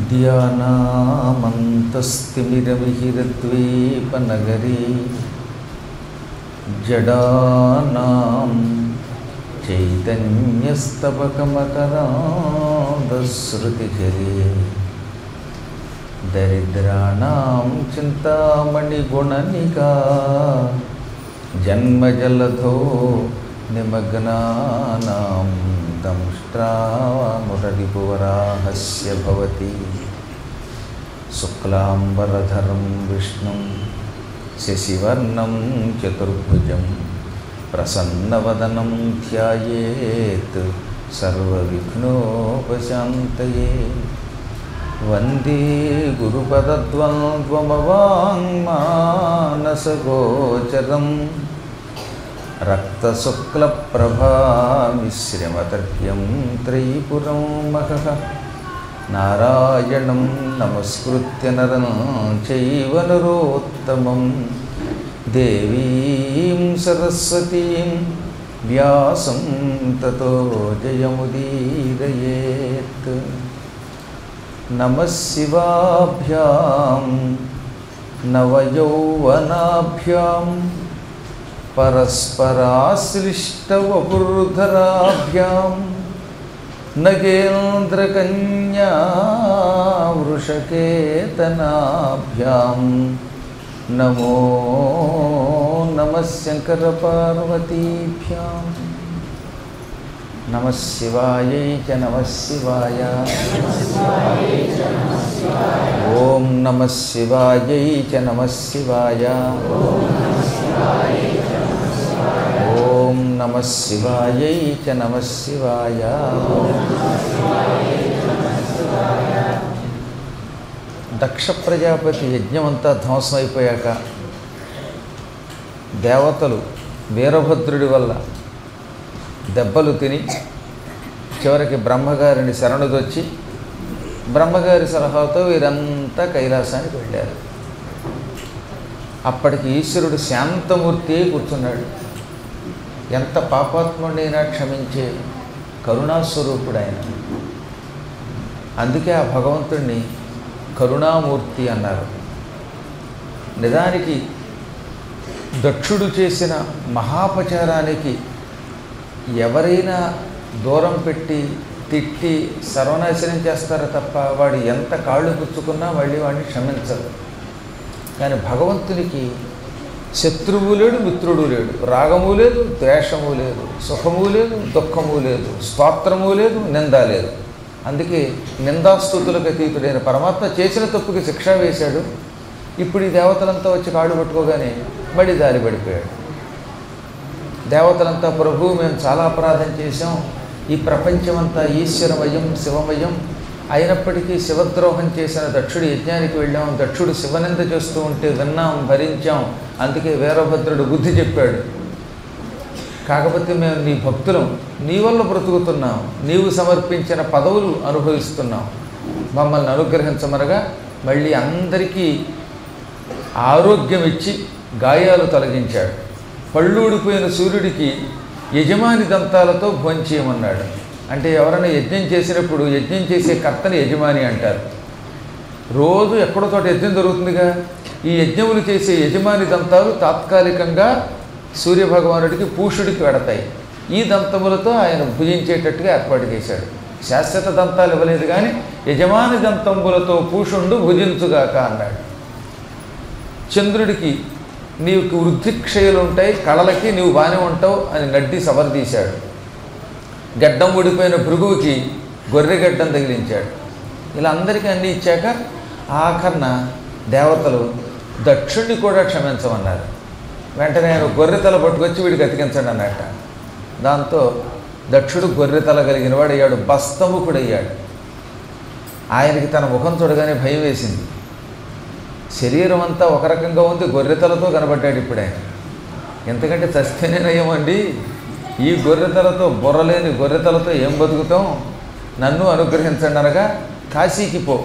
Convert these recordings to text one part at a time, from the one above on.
విద్యానామంతస్తిమిరమిహిరద్వీపనగరీ జడానాం చైతన్యస్తబకమకరాంధశ్రుతిచరే దరిద్రాణం చింతామణిగుణనికా జన్మజలధో నిమగ్నానాం దంష్ట్రామురరిపువరాహస్య భవతి శుక్లాంబరధరం విష్ణుం శశివర్ణం చతుర్భుజం ప్రసన్నవదనం ధ్యాయేత్ సర్వవిఘ్నోపశాంతయే వందే గురుపదద్వంద్వమవాङ्మానసగోచరం రక్తశుక్లప్రభామిశ్రమతర్క్యం త్రైపురం మహః నారాయణం నమస్కృత్య నరం చైవ నరోత్తమం దేవీం సరస్వతీం వ్యాసం తతో జయముదీరయేత్ నమశివాభ్యాం నవయౌవనాభ్యాం పరస్పరాశ్లిష్టవపుర్ధరాభ్యాం నగేంద్రకన్యా వృషకేతనాభ్యాం నమో నమ శంకరపార్వతీభ్యాం నమ శివాయై చ నమ శివాయ ఓం నమ శివాయై చ నమ శివాయ ఓం నమ శివాయై చ నమ శివాయ దక్ష ప్రజాపతి యజ్ఞమంతా ధ్వంసం అయిపోయాక దేవతలు వీరభద్రుడి వల్ల దెబ్బలు తిని చివరికి బ్రహ్మగారిని శరణుదొచ్చి బ్రహ్మగారి సలహాతో వీరంతా కైలాసానికి వెళ్ళారు అప్పటికి ఈశ్వరుడు శాంతమూర్తి అయి కూర్చున్నాడు ఎంత పాపాత్ముడైనా క్షమించే కరుణాస్వరూపుడు ఆయన అందుకే ఆ భగవంతుణ్ణి కరుణామూర్తి అన్నారు నిజానికి దక్షుడు చేసిన మహాపచారానికి ఎవరైనా దూరం పెట్టి తిట్టి సర్వనాశనం చేస్తారో తప్ప వాడు ఎంత కాళ్ళు పుచ్చుకున్నా మళ్ళీ వాడిని క్షమించరు కానీ భగవంతునికి శత్రువు లేడు మిత్రుడు లేడు రాగము లేదు ద్వేషము లేదు సుఖము లేదు దుఃఖము లేదు స్తోత్రము లేదు నింద లేదు అందుకే నిందాస్తుతులకు అతీతుడైన పరమాత్మ చేసిన తప్పుకి శిక్ష వేశాడు ఇప్పుడు ఈ దేవతలంతా వచ్చి కాళ్ళు పట్టుకోగానే మళ్ళీ దారి పడిపోయాడు దేవతలంతా ప్రభు మేము చాలా అపరాధం చేశాం ఈ ప్రపంచమంతా ఈశ్వరమయం శివమయం అయినప్పటికీ శివద్రోహం చేసిన దక్షుడు యజ్ఞానికి వెళ్ళాం దక్షుడు శివనింద చేస్తూ ఉంటే విన్నాం భరించాం అందుకే వీరభద్రుడు బుద్ధి చెప్పాడు కాకపోతే మేము నీ భక్తులం నీ వల్ల బ్రతుకుతున్నాం నీవు సమర్పించిన పదవులు అనుభవిస్తున్నాం మమ్మల్ని అనుగ్రహించమనగా మళ్ళీ అందరికీ ఆరోగ్యం ఇచ్చి గాయాలు తొలగించాడు పళ్ళూడిపోయిన సూర్యుడికి యజమాని దంతాలతో భోంచేయమన్నాడు అంటే ఎవరైనా యజ్ఞం చేసినప్పుడు యజ్ఞం చేసే కర్తని యజమాని అంటారు రోజు ఎక్కడో చోట యజ్ఞం జరుగుతుందిగా ఈ యజ్ఞములు చేసే యజమాని దంతాలు తాత్కాలికంగా సూర్యభగవానుడికి పూషుడికి వెడతాయి ఈ దంతములతో ఆయన భుజించేటట్టుగా ఏర్పాటు చేశాడు శాశ్వత దంతాలు ఇవ్వలేదు కానీ యజమాని దంతములతో పూషుండు భుజించుగాక అన్నాడు చంద్రుడికి నీకు వృద్ధిక్షయలు ఉంటాయి కళలకి నీవు బాగానే ఉంటావు అని నడ్డి సవరదీశాడు గడ్డం ఊడిపోయిన భృగువుకి గొర్రెగడ్డం తగిలించాడు ఇలా అందరికీ అన్నీ ఇచ్చాక ఆఖరణ దేవతలు దక్షుణ్ణి కూడా క్షమించమన్నారు వెంటనే ఆయన గొర్రెతల పట్టుకొచ్చి వీడికి అతికించండి అన్నట్ట దాంతో దక్షుడు గొర్రెతల కలిగిన వాడు అయ్యాడు బస్తముకుడయ్యాడు ఆయనకి తన ముఖం చూడగానే భయం వేసింది శరీరం అంతా ఒక రకంగా ఉంది గొర్రెతలతో కనబడ్డాడు ఇప్పుడు ఆయన ఎంతకంటే చస్తేనే నయమండి ఈ గొర్రెతలతో బుర్రలేని గొర్రెతలతో ఏం బతుకుతాం నన్ను అనుగ్రహించండి అనగా కాశీకి పో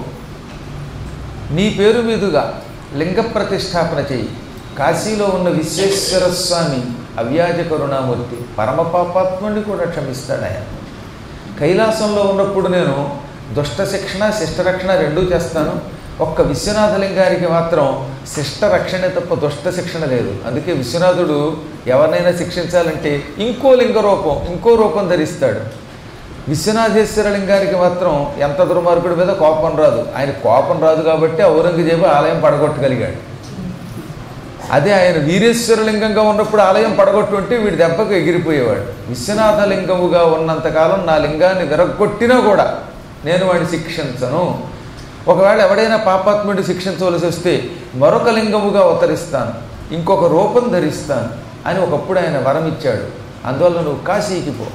నీ పేరు మీదుగా లింగ ప్రతిష్టాపన చెయ్యి కాశీలో ఉన్న విశ్వేశ్వర స్వామి అవ్యాజ కరుణామూర్తి పరమ పాపాత్ముడిని కూడా క్షమిస్తాడు ఆయన కైలాసంలో ఉన్నప్పుడు నేను దుష్ట శిక్షణ శిష్ట రక్షణ రెండూ చేస్తాను ఒక్క విశ్వనాథలింగానికి మాత్రం శిష్ట రక్షణే తప్ప దుష్ట శిక్షణ లేదు అందుకే విశ్వనాథుడు ఎవరినైనా శిక్షించాలంటే ఇంకో లింగ రూపం ఇంకో రూపం ధరిస్తాడు విశ్వనాథేశ్వర లింగానికి మాత్రం ఎంత దుర్మార్గుడి మీద కోపం రాదు ఆయన కోపం రాదు కాబట్టి ఔరంగజేబు ఆలయం పడగొట్టగలిగాడు అదే ఆయన వీరేశ్వర లింగంగా ఉన్నప్పుడు ఆలయం పడగొట్టుంటే వీడి దెబ్బకు ఎగిరిపోయేవాడు విశ్వనాథ లింగముగా ఉన్నంతకాలం నా లింగాన్ని విరగొట్టినా కూడా నేను వాడిని శిక్షించను ఒకవేళ ఎవడైనా పాపాత్ముడిని శిక్షించవలసి వస్తే మరొక లింగముగా అవతరిస్తాను ఇంకొక రూపం ధరిస్తాను అని ఒకప్పుడు ఆయన వరం ఇచ్చాడు అందువల్ల నువ్వు కాశీకి పో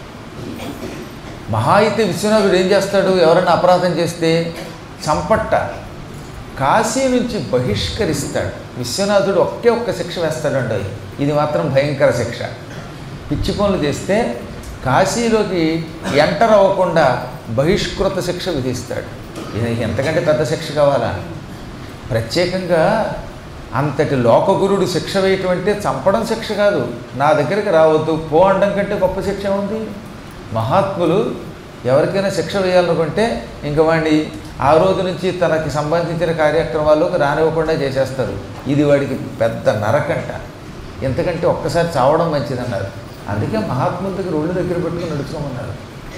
మహా అయితే విశ్వనాథుడు ఏం చేస్తాడు ఎవరైనా అపరాధం చేస్తే చంపట్ట కాశీ నుంచి బహిష్కరిస్తాడు విశ్వనాథుడు ఒకే ఒక్క శిక్ష వేస్తాడండి ఇది మాత్రం భయంకర శిక్ష పిచ్చి పనులు చేస్తే కాశీలోకి ఎంటర్ అవ్వకుండా బహిష్కృత శిక్ష విధిస్తాడు ఇది ఎంతకంటే పెద్ద శిక్ష కావాలా ప్రత్యేకంగా అంతటి లోకగురుడు శిక్ష వేయటం అంటే చంపడం శిక్ష కాదు నా దగ్గరికి రావద్దు పో అనడం కంటే గొప్ప శిక్ష ఉంది మహాత్ములు ఎవరికైనా శిక్ష వేయాలనుకుంటే ఇంక వాడిని ఆ రోజు నుంచి తనకి సంబంధించిన కార్యక్రమాల్లోకి రానివ్వకుండా చేసేస్తారు ఇది వాడికి పెద్ద నరకంట ఎంతకంటే ఒక్కసారి చావడం మంచిదన్నారు అందుకే మహాత్ముల దగ్గర ఒళ్ళు దగ్గర పెట్టుకుని నడుచుకోమన్నారు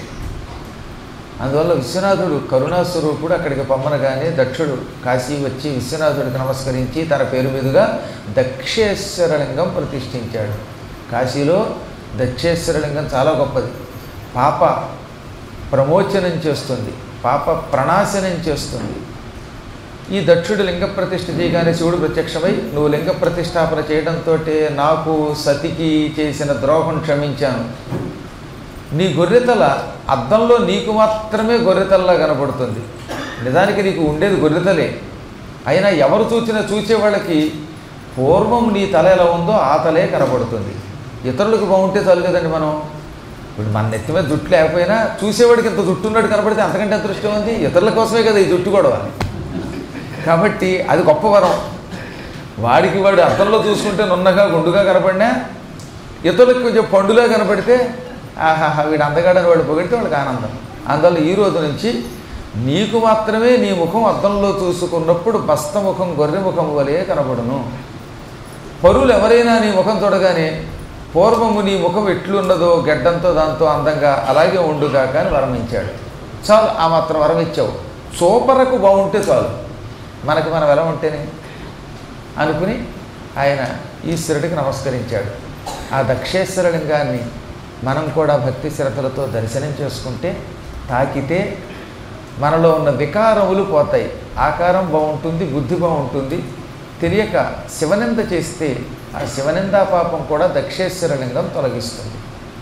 అందువల్ల విశ్వనాథుడు కరుణాస్వరూపుడు అక్కడికి పొమ్మనగానే దక్షుడు కాశీ వచ్చి విశ్వనాథుడికి నమస్కరించి తన పేరు మీదుగా దక్షేశ్వరలింగం ప్రతిష్ఠించాడు కాశీలో దక్షేశ్వరలింగం చాలా గొప్పది పాప ప్రమోచనం చేస్తుంది పాప ప్రణాశనం చేస్తుంది ఈ దక్షుడు లింగ ప్రతిష్ఠ చేయగానే శివుడు ప్రత్యక్షమై నువ్వు లింగ ప్రతిష్టాపన చేయడంతో నాకు సతికి చేసిన ద్రోహం క్షమించాను నీ గొర్రెతల అద్దంలో నీకు మాత్రమే గొర్రెతల్లా కనపడుతుంది నిజానికి నీకు ఉండేది గొర్రెతలే అయినా ఎవరు చూసినా చూసే వాళ్ళకి పూర్వం నీ తల ఎలా ఉందో ఆ తలే కనపడుతుంది ఇతరులకు బాగుంటే చాలు కదండి మనం ఇప్పుడు మన నెత్తి మీద జుట్టు లేకపోయినా చూసేవాడికి ఇంత జుట్టు ఉన్నట్టు కనపడితే అంతకంటే అదృష్టం ఉంది ఇతరుల కోసమే కదా ఈ జుట్టు గొడవ కాబట్టి అది గొప్ప వరం వాడికి వాడు అద్దంలో చూసుకుంటే నున్నగా గుండుగా కనపడినా ఇతరులకు కొంచెం పండులా కనపడితే ఆహాహా వీడు అందగాడని వాడు పొగిడితే వాళ్ళకి ఆనందం అందువల్ల ఈ రోజు నుంచి నీకు మాత్రమే నీ ముఖం అద్దంలో చూసుకున్నప్పుడు బస్తముఖం గొర్రె ముఖం వలె కనపడును పరులు ఎవరైనా నీ ముఖం చూడగానే పూర్వము నీ ముఖం ఎట్లున్నదో గెడ్డంతో దాంతో అందంగా అలాగే ఉండుగా కానీ వరం ఇచ్చాడు చాలు ఆ మాత్రం వరం ఇచ్చావు సూపరకు బాగుంటే చాలు మనకి మనం ఎలా ఉంటేనే అనుకుని ఆయన ఈశ్వరుడికి నమస్కరించాడు ఆ దక్షేశ్వర లింగాన్ని మనం కూడా భక్తి శ్రద్ధలతో దర్శనం చేసుకుంటే తాకితే మనలో ఉన్న వికారములు పోతాయి ఆకారం బాగుంటుంది బుద్ధి బాగుంటుంది తెలియక శివనింద చేస్తే ఆ శివనిందా పాపం కూడా దక్షేశ్వర లింగం తొలగిస్తుంది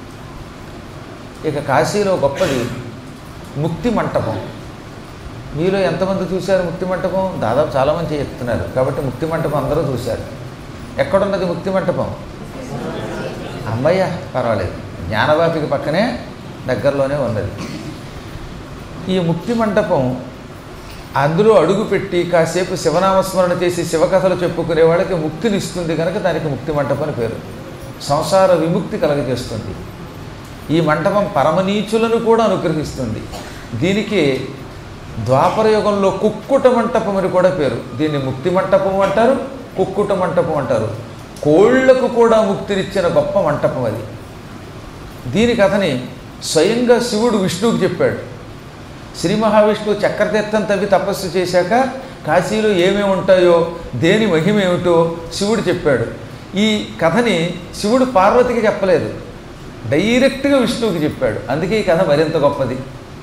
ఇక కాశీలో గొప్పది ముక్తి మంటపం మీలో ఎంతమంది చూశారు ముక్తి మంటపం దాదాపు చాలామంది చెప్తున్నారు కాబట్టి ముక్తి మంటపం అందరూ చూశారు ఎక్కడున్నది ముక్తి మంటపం అమ్మయ్య పర్వాలేదు జ్ఞానవాపికి పక్కనే దగ్గరలోనే ఉన్నది ఈ ముక్తి మంటపం అందులో అడుగుపెట్టి కాసేపు శివనామస్మరణ చేసి శివకథలు చెప్పుకునే వాళ్ళకి ముక్తిని ఇస్తుంది కనుక దానికి ముక్తి మంటపం అని పేరు సంసార విముక్తి కలగజేస్తుంది ఈ మంటపం పరమనీచులను కూడా అనుగ్రహిస్తుంది దీనికి ద్వాపర యుగంలో కుక్కుట మంటపం అని కూడా పేరు దీన్ని ముక్తి మంటపం అంటారు కుక్కుట మంటపం అంటారు కోళ్లకు కూడా ముక్తినిచ్చిన గొప్ప మంటపం అది దీనికి అతని స్వయంగా శివుడు విష్ణువుకి చెప్పాడు శ్రీ మహావిష్ణువు చక్రతీర్థం తవ్వి తపస్సు చేశాక కాశీలో ఏమేమి ఉంటాయో దేని మహిమ ఏమిటో శివుడు చెప్పాడు ఈ కథని శివుడు పార్వతికి చెప్పలేదు డైరెక్ట్గా విష్ణువుకి చెప్పాడు అందుకే ఈ కథ మరింత గొప్పది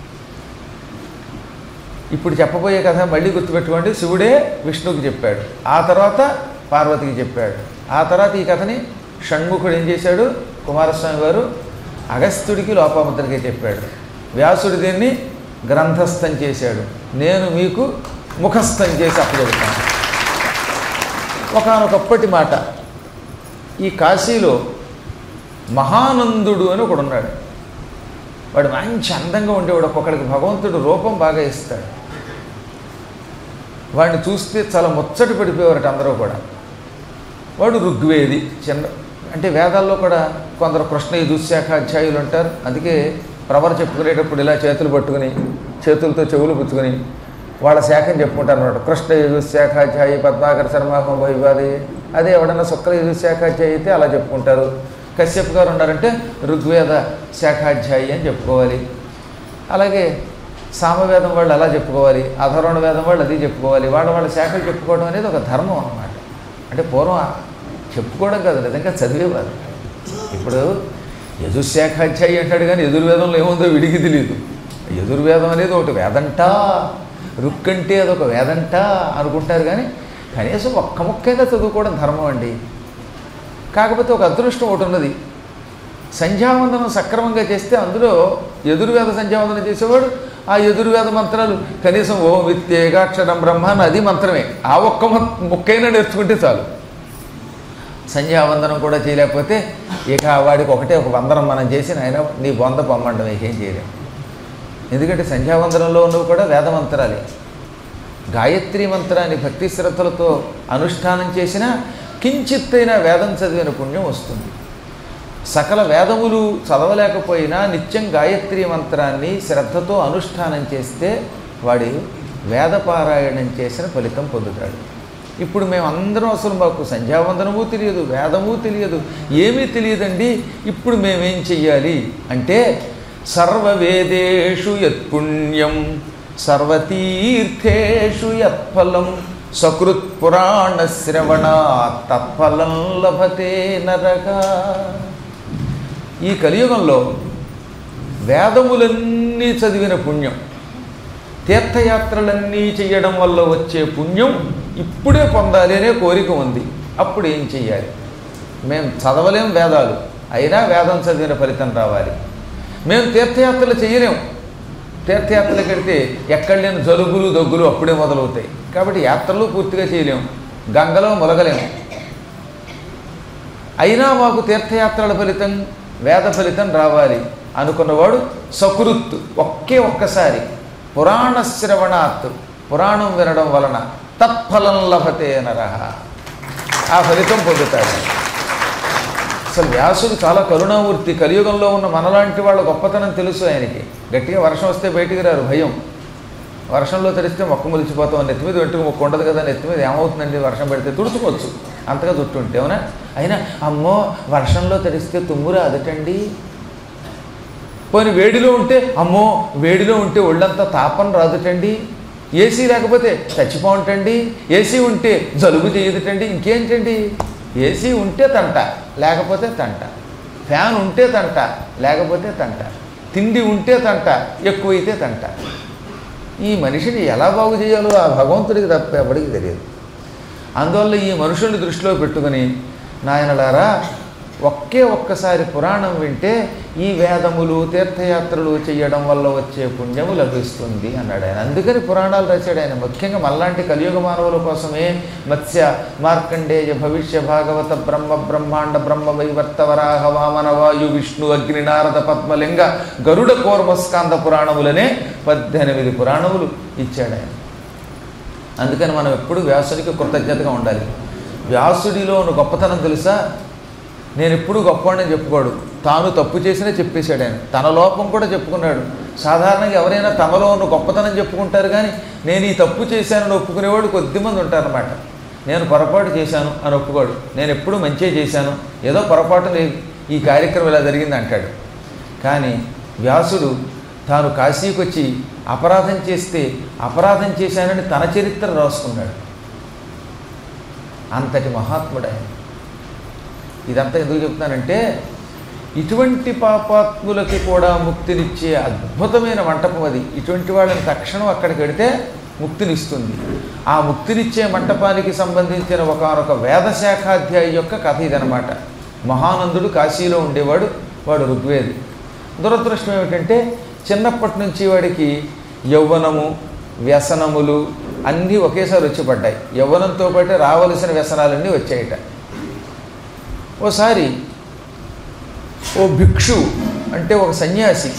ఇప్పుడు చెప్పబోయే కథ మళ్ళీ గుర్తుపెట్టుకోండి శివుడే విష్ణువుకి చెప్పాడు ఆ తర్వాత పార్వతికి చెప్పాడు ఆ తర్వాత ఈ కథని షణ్ముఖుడు ఏం చేశాడు కుమారస్వామి వారు అగస్త్యుడికి లోపాముద్రకి చెప్పాడు వ్యాసుడు దీన్ని గ్రంథస్థం చేశాడు నేను మీకు ముఖస్థం చేసి అప్పచెబుతాను ఒకనొకప్పటి మాట ఈ కాశీలో మహానందుడు అని ఒకడు ఉన్నాడు వాడు మంచి అందంగా ఉండేవాడు ఒక్కొక్కడికి భగవంతుడు రూపం బాగా ఇస్తాడు వాడిని చూస్తే చాలా ముచ్చట పడిపోయేవారట అందరూ కూడా వాడు ఋగ్వేది చిన్న అంటే వేదాల్లో కూడా కొందరు కృష్ణ దుశ్శాఖ అధ్యాయులు ఉంటారు అందుకే ప్రవర్ చెప్పుకునేటప్పుడు ఇలా చేతులు పట్టుకుని చేతులతో చెవులు పుచ్చుకొని వాళ్ళ శాఖని చెప్పుకుంటారు అనమాట కృష్ణ యజుశాఖాధ్యాయి పద్మాకర శర్మాహం వైవాది అదే ఎవడన్నా శుక్ల యజుశాఖాధ్యాయి అయితే అలా చెప్పుకుంటారు కశ్యప్ గారు ఉన్నారంటే ఋగ్వేద శాఖాధ్యాయి అని చెప్పుకోవాలి అలాగే సామవేదం వాళ్ళు అలా చెప్పుకోవాలి అధర్వణ వేదం వాళ్ళు అది చెప్పుకోవాలి వాళ్ళ వాళ్ళ శాఖలు చెప్పుకోవడం అనేది ఒక ధర్మం అన్నమాట అంటే పూర్వం చెప్పుకోవడం కాదు నిజంగా చదివేవారు ఇప్పుడు యజుశాఖాధ్యాయి అంటాడు కానీ ఎదుర్వేదంలో ఏముందో విడిగి తెలియదు ఎదుర్వేదం అనేది ఒకటి వేదంట రుక్కంటే అదొక వేదంట అనుకుంటారు కానీ కనీసం ఒక్క ముక్కైనా చదువుకోవడం ధర్మం అండి కాకపోతే ఒక అదృష్టం ఒకటి ఉన్నది సంధ్యావందనం సక్రమంగా చేస్తే అందులో ఎదుర్వేద సంధ్యావందనం చేసేవాడు ఆ ఎదుర్వేద మంత్రాలు కనీసం ఓ విత్యేగాక్షరం బ్రహ్మ అని అది మంత్రమే ఆ ఒక్క మొ- ముక్కైనా నేర్చుకుంటే చాలు సంధ్యావందనం కూడా చేయలేకపోతే ఇక వాడికి ఒకటే ఒక వందనం మనం చేసి ఆయన నీ బొంద పొమ్మండం ఏం చేయలేం ఎందుకంటే సంధ్యావందనంలో ఉన్నవి కూడా వేద మంత్రాలే గాయత్రి మంత్రాన్ని భక్తి శ్రద్ధలతో అనుష్ఠానం చేసినా కించిత్తైన వేదం చదివిన పుణ్యం వస్తుంది సకల వేదములు చదవలేకపోయినా నిత్యం గాయత్రి మంత్రాన్ని శ్రద్ధతో అనుష్ఠానం చేస్తే వాడి వేదపారాయణం చేసిన ఫలితం పొందుతాడు ఇప్పుడు మేము అందరం అసలు మాకు సంధ్యావందనము తెలియదు వేదము తెలియదు ఏమీ తెలియదండి ఇప్పుడు మేమేం చెయ్యాలి అంటే సర్వవేదేషు యత్పుణ్యం సర్వతీర్థేషు యత్ఫలం సకృత్ పురాణ శ్రవణ తత్ఫలం లభతే నరగా ఈ కలియుగంలో వేదములన్నీ చదివిన పుణ్యం తీర్థయాత్రలన్నీ చేయడం వల్ల వచ్చే పుణ్యం ఇప్పుడే పొందాలి అనే కోరిక ఉంది అప్పుడు ఏం చెయ్యాలి మేము చదవలేం వేదాలు అయినా వేదం చదివిన ఫలితం రావాలి మేము తీర్థయాత్రలు చేయలేం తీర్థయాత్రలకు వెడితే ఎక్కడ లేని జలుబులు దగ్గులు అప్పుడే మొదలవుతాయి కాబట్టి యాత్రలు పూర్తిగా చేయలేం గంగలో మొలగలేము అయినా మాకు తీర్థయాత్రల ఫలితం వేద ఫలితం రావాలి అనుకున్నవాడు సకృత్ ఒకే ఒక్కసారి పురాణ శ్రవణాత్ పురాణం వినడం వలన తత్ఫలం లభతే నరహ ఆ ఫలితం పొందుతాడు అసలు వ్యాసుడు చాలా కరుణామూర్తి కలియుగంలో ఉన్న మనలాంటి వాళ్ళ గొప్పతనం తెలుసు ఆయనకి గట్టిగా వర్షం వస్తే బయటికి రారు భయం వర్షంలో తడిస్తే మొక్క మొలిచిపోతాం నెత్తి మీద వెంట్రుకు మొక్క ఉండదు కదా నెత్తి మీద ఏమవుతుందండి వర్షం పెడితే తుడుచుకోవచ్చు అంతగా చుట్టూ ఉంటే అవునా అయినా అమ్మో వర్షంలో తడిస్తే తుమ్ము రాదటండి పోనీ వేడిలో ఉంటే అమ్మో వేడిలో ఉంటే ఒళ్ళంతా తాపం రాదుటండి ఏసీ లేకపోతే చచ్చిపోంటండి ఏసీ ఉంటే జలుబు చేయదుటండి ఇంకేంటండి ఏసీ ఉంటే తంట లేకపోతే తంట ఫ్యాన్ ఉంటే తంట లేకపోతే తంట తిండి ఉంటే తంట ఎక్కువైతే తంట ఈ మనిషిని ఎలా బాగు చేయాలో ఆ భగవంతుడికి తప్ప ఎవడికి తెలియదు అందువల్ల ఈ మనుషుల్ని దృష్టిలో పెట్టుకుని నాయనలారా ఒకే ఒక్కసారి పురాణం వింటే ఈ వేదములు తీర్థయాత్రలు చేయడం వల్ల వచ్చే పుణ్యము లభిస్తుంది అన్నాడు ఆయన అందుకని పురాణాలు రాశాడు ఆయన ముఖ్యంగా మళ్ళాంటి కలియుగ మానవుల కోసమే మత్స్య మార్కండేయ భవిష్య భాగవత బ్రహ్మ బ్రహ్మాండ బ్రహ్మ వైవర్త వరాహ వామన వాయు విష్ణు అగ్ని నారద పద్మలింగ గరుడ కోర్మస్కాంద పురాణములనే పద్దెనిమిది పురాణములు ఇచ్చాడు ఆయన అందుకని మనం ఎప్పుడు వ్యాసుడికి కృతజ్ఞతగా ఉండాలి వ్యాసుడిలో ఉన్న గొప్పతనం తెలుసా నేను ఎప్పుడు గొప్పవాడిని చెప్పుకోడు తాను తప్పు చేసినా చెప్పేశాడు ఆయన తన లోపం కూడా చెప్పుకున్నాడు సాధారణంగా ఎవరైనా తమలో ఉన్న గొప్పతనం చెప్పుకుంటారు కానీ నేను ఈ తప్పు చేశానని ఒప్పుకునేవాడు కొద్దిమంది ఉంటారన్నమాట నేను పొరపాటు చేశాను అని ఒప్పుకోడు నేను ఎప్పుడు మంచిగా చేశాను ఏదో పొరపాటు లేదు ఈ కార్యక్రమం ఇలా జరిగింది అంటాడు కానీ వ్యాసుడు తాను కాశీకి వచ్చి అపరాధం చేస్తే అపరాధం చేశానని తన చరిత్ర రాసుకున్నాడు అంతటి మహాత్ముడు ఆయన ఇదంతా ఎందుకు చెప్తున్నానంటే ఇటువంటి పాపాత్ములకి కూడా ముక్తినిచ్చే అద్భుతమైన మంటపం అది ఇటువంటి వాళ్ళని తక్షణం అక్కడికి వెడితే ముక్తినిస్తుంది ఆ ముక్తినిచ్చే మంటపానికి సంబంధించిన ఒకనొక వేదశాఖాధ్యాయి యొక్క కథ ఇదనమాట మహానందుడు కాశీలో ఉండేవాడు వాడు ఋగ్వేది దురదృష్టం ఏమిటంటే చిన్నప్పటి నుంచి వాడికి యౌవనము వ్యసనములు అన్నీ ఒకేసారి వచ్చి పడ్డాయి యవ్వనంతో పాటు రావలసిన వ్యసనాలన్నీ వచ్చాయట ఓసారి ఓ భిక్షు అంటే ఒక సన్యాసి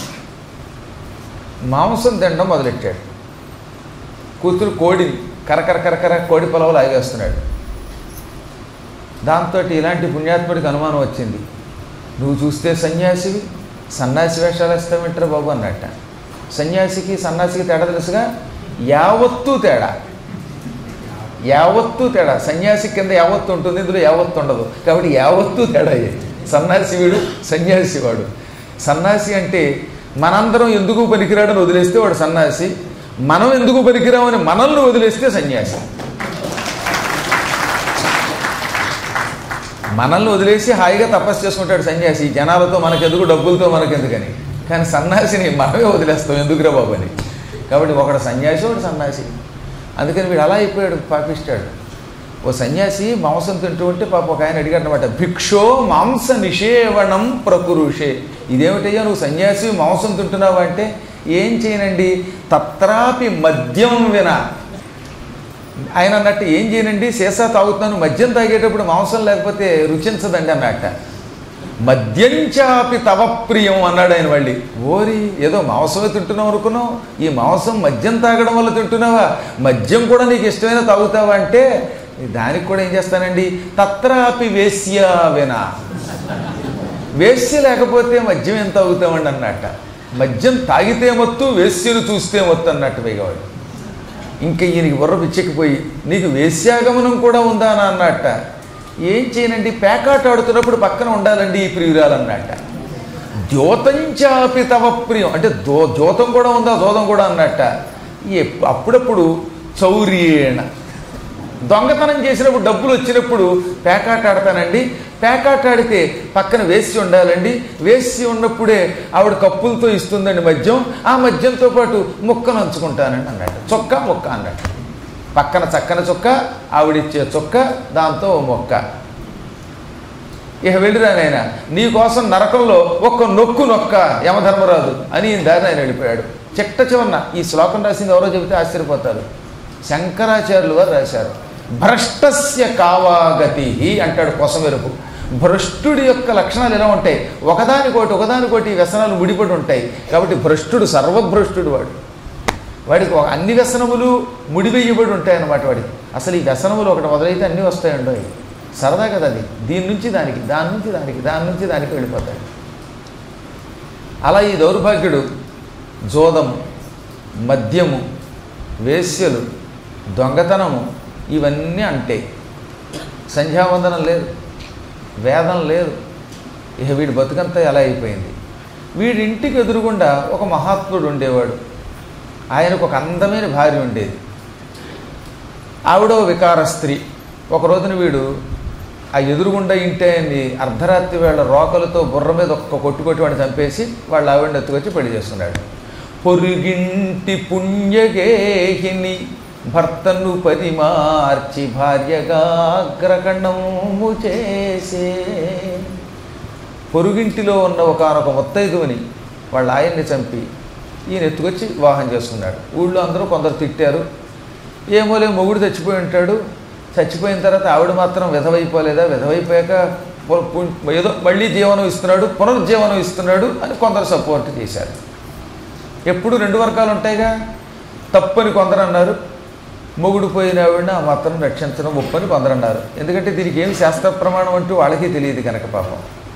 మాంసం తినడం మొదలెట్టాడు కూతురు కోడిని కరకర కరకర కోడి పొలవలు ఆగేస్తున్నాడు దాంతో ఇలాంటి పుణ్యాత్ముడికి అనుమానం వచ్చింది నువ్వు చూస్తే సన్యాసివి సన్యాసి వేషాలు వేస్తామంటారు బాబు అన్నట్ట సన్యాసికి సన్యాసికి తేడా తెలుసుగా యావత్తు తేడా యావత్తు తేడా సన్యాసి కింద యావత్తు ఉంటుంది ఇందులో యావత్తు ఉండదు కాబట్టి యావత్తు తేడా అయ్యాయి సన్యాసి వీడు సన్యాసి వాడు సన్యాసి అంటే మనందరం ఎందుకు పనికిరాడని వదిలేస్తే వాడు సన్యాసి మనం ఎందుకు పనికిరామని మనల్ని వదిలేస్తే సన్యాసి మనల్ని వదిలేసి హాయిగా తపస్సు చేసుకుంటాడు సన్యాసి జనాలతో మనకెందుకు డబ్బులతో మనకెందుకని కానీ సన్యాసిని మనమే వదిలేస్తాం ఎందుకురా బాబు అని కాబట్టి ఒకడు సన్యాసి ఒకడు సన్యాసి అందుకని వీడు అలా అయిపోయాడు పాపిస్తాడు ఓ సన్యాసి మాంసం తింటూ ఉంటే పాప ఒక ఆయన అడిగాడు అనమాట భిక్షో మాంస నిషేవణం ప్రకురుషే ఇదేమిటయ్యా నువ్వు సన్యాసి మాంసం తింటున్నావు అంటే ఏం చేయనండి తత్రాపి మద్యం విన ఆయన అన్నట్టు ఏం చేయనండి సీసా తాగుతున్నాను మద్యం తాగేటప్పుడు మాంసం లేకపోతే రుచించదండి అన్నట్ట మద్యంచాపి తవ ప్రియం అన్నాడు ఆయన మళ్ళీ ఓరి ఏదో మాంసమే తింటున్నావు అనుకున్నావు ఈ మాంసం మద్యం తాగడం వల్ల తింటున్నావా మద్యం కూడా నీకు ఇష్టమైన తాగుతావా అంటే దానికి కూడా ఏం చేస్తానండి తత్రాపి వేశ్య వినా వేశ్య లేకపోతే మద్యం ఎంత తాగుతామండి అన్నట్ట మద్యం తాగితే మత్తు వేశ్యను చూస్తే మత్తు అన్నట్టు పైగావాడు ఇంకా ఈయనకి బుర్ర పిచ్చెక్కిపోయి నీకు వేశ్యాగమనం కూడా ఉందా అని అన్నట్ట ఏం చేయనండి పేకాట ఆడుతున్నప్పుడు పక్కన ఉండాలండి ఈ ప్రియురాలు అన్నట్ట ద్యోతంచాపి తవ ప్రియం అంటే దో ద్యోతం కూడా ఉందా దోతం కూడా అన్నట్ట ఎప్- అప్పుడప్పుడు చౌర్యేణ దొంగతనం చేసినప్పుడు డబ్బులు వచ్చినప్పుడు పేకాట ఆడతానండి పేకాట ఆడితే పక్కన వేసి ఉండాలండి వేసి ఉన్నప్పుడే ఆవిడ కప్పులతో ఇస్తుందండి మద్యం ఆ మద్యంతో పాటు ముక్కను అంచుకుంటానండి అన్నట్టు చొక్క ముక్క అన్నట్టు పక్కన చక్కన చొక్క ఆవిడిచ్చే చొక్క దాంతో ఓ మొక్క ఇక వెళ్ళిరా నాయన నీ కోసం నరకంలో ఒక్క నొక్కు నొక్క యమధర్మరాజు అని ఈయన దారిని ఆయన వెళ్ళిపోయాడు చిట్ట చివరన ఈ శ్లోకం రాసింది ఎవరో చెబితే ఆశ్చర్యపోతారు శంకరాచార్యులు వారు రాశారు భ్రష్టస్య కావాగతి అంటాడు కొసమెరుపు భ్రష్టుడి యొక్క లక్షణాలు ఎలా ఉంటాయి ఒకదానికోటి ఒకదానికోటి ఈ వ్యసనాలు ముడిపడి ఉంటాయి కాబట్టి భ్రష్టుడు సర్వభ్రష్టుడు వాడు వాడికి ఒక అన్ని వ్యసనములు ముడివేయబడి ఉంటాయన్నమాట వాడికి అసలు ఈ వ్యసనములు ఒకటి మొదలైతే అన్నీ వస్తాయండో సరదా కదా అది దీని నుంచి దానికి దాని నుంచి దానికి దాని నుంచి దానికి వెళ్ళిపోతాడు అలా ఈ దౌర్భాగ్యుడు జోదము మద్యము వేశ్యలు దొంగతనము ఇవన్నీ అంటే సంధ్యావందనం లేదు వేదం లేదు ఇక వీడి బతుకంతా ఎలా అయిపోయింది వీడి ఇంటికి ఎదురుగుండా ఒక మహాత్ముడు ఉండేవాడు ఆయనకు ఒక అందమైన భార్య ఉండేది ఆవిడో వికార స్త్రీ ఒక రోజున వీడు ఆ ఎదురుగుండా ఇంటి ఆయన్ని అర్ధరాత్రి వేళ రోకలతో బుర్ర మీద ఒక్క కొట్టు కొట్టి వాడిని చంపేసి వాళ్ళ ఆవిడని ఎత్తుకొచ్చి పెళ్లి చేస్తున్నాడు పొరుగింటి పుణ్యగేహిని భర్తను పరిమార్చి భార్యగా అగ్రకండము చేసే పొరుగింటిలో ఉన్న ఒకనొక ముత్తైదువుని వాళ్ళ ఆయన్ని చంపి ఈయన ఎత్తుకొచ్చి వివాహం చేసుకున్నాడు ఊళ్ళో అందరూ కొందరు తిట్టారు ఏమోలే మొగుడు చచ్చిపోయి ఉంటాడు చచ్చిపోయిన తర్వాత ఆవిడ మాత్రం విధవైపోలేదా విధవైపోయాక పు- పు- ఏదో మళ్ళీ జీవనం ఇస్తున్నాడు పునరుజ్జీవనం ఇస్తున్నాడు అని కొందరు సపోర్ట్ చేశారు ఎప్పుడు రెండు వర్గాలు ఉంటాయిగా తప్పని కొందరు అన్నారు మొగుడు పోయిన ఆవిడని ఆ మాత్రం రక్షించడం ఒప్పని కొందరు అన్నారు ఎందుకంటే దీనికి ఏమి శాస్త్ర ప్రమాణం అంటూ వాళ్ళకి తెలియదు కనుక పాపం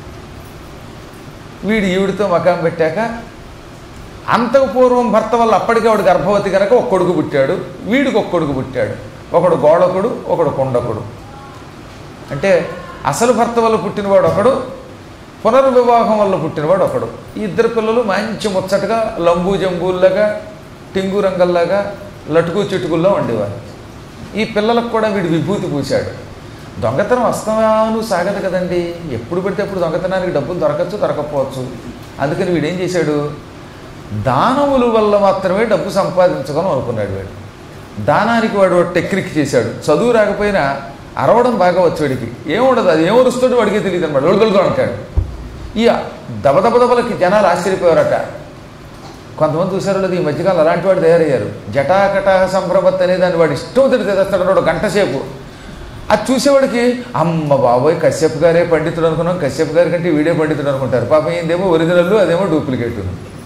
వీడు ఈవిడితో మకాం పెట్టాక అంతకు పూర్వం భర్త వల్ల అప్పటికే ఆవిడ గర్భవతి కనుక ఒక కొడుకు పుట్టాడు వీడికి ఒక కొడుకు పుట్టాడు ఒకడు గోళకుడు ఒకడు కొండకుడు అంటే అసలు భర్త వల్ల పుట్టినవాడు ఒకడు పునర్వివాహం వల్ల పుట్టినవాడు ఒకడు ఈ ఇద్దరు పిల్లలు మంచి ముచ్చటగా లంబు జంబుల్లాగా టింగు రంగల్లాగా లటుకు చిటుకుల్లో ఉండేవారు ఈ పిల్లలకు కూడా వీడు విభూతి పూశాడు దొంగతనం వస్తాను సాగదు కదండి ఎప్పుడు పడితే అప్పుడు దొంగతనానికి డబ్బులు దొరకచ్చు దొరకపోవచ్చు అందుకని వీడు ఏం చేశాడు దానముల వల్ల మాత్రమే డబ్బు సంపాదించుకొని అనుకున్నాడు వీడు దానానికి వాడు ఒక టెక్నిక్ చేశాడు చదువు రాకపోయినా అరవడం బాగా వచ్చు వాడికి ఏముండదు అది ఏమరుస్తాడో వాడికి తెలియదు అనమాట ఒడుదొడుగా అంటాడు ఈ దబదబదబలకి జనాలు ఆశ్చర్యపోయారట కొంతమంది చూసారో లేదు ఈ మధ్యకాలం అలాంటి వాడు తయారయ్యారు జటాకట సంభ్రమత్ అనే దాన్ని వాడు ఇష్టం తిరిగి తెస్తాడు వాడు గంట సేపు అది చూసేవాడికి అమ్మ బాబోయ్ కశ్యప్ గారే పండితుడు అనుకున్నాం కశ్యప్ గారి కంటే వీడే పండితుడు అనుకుంటారు పాపం ఏందేమో ఒరిజినల్ అదేమో డూప్లికేట్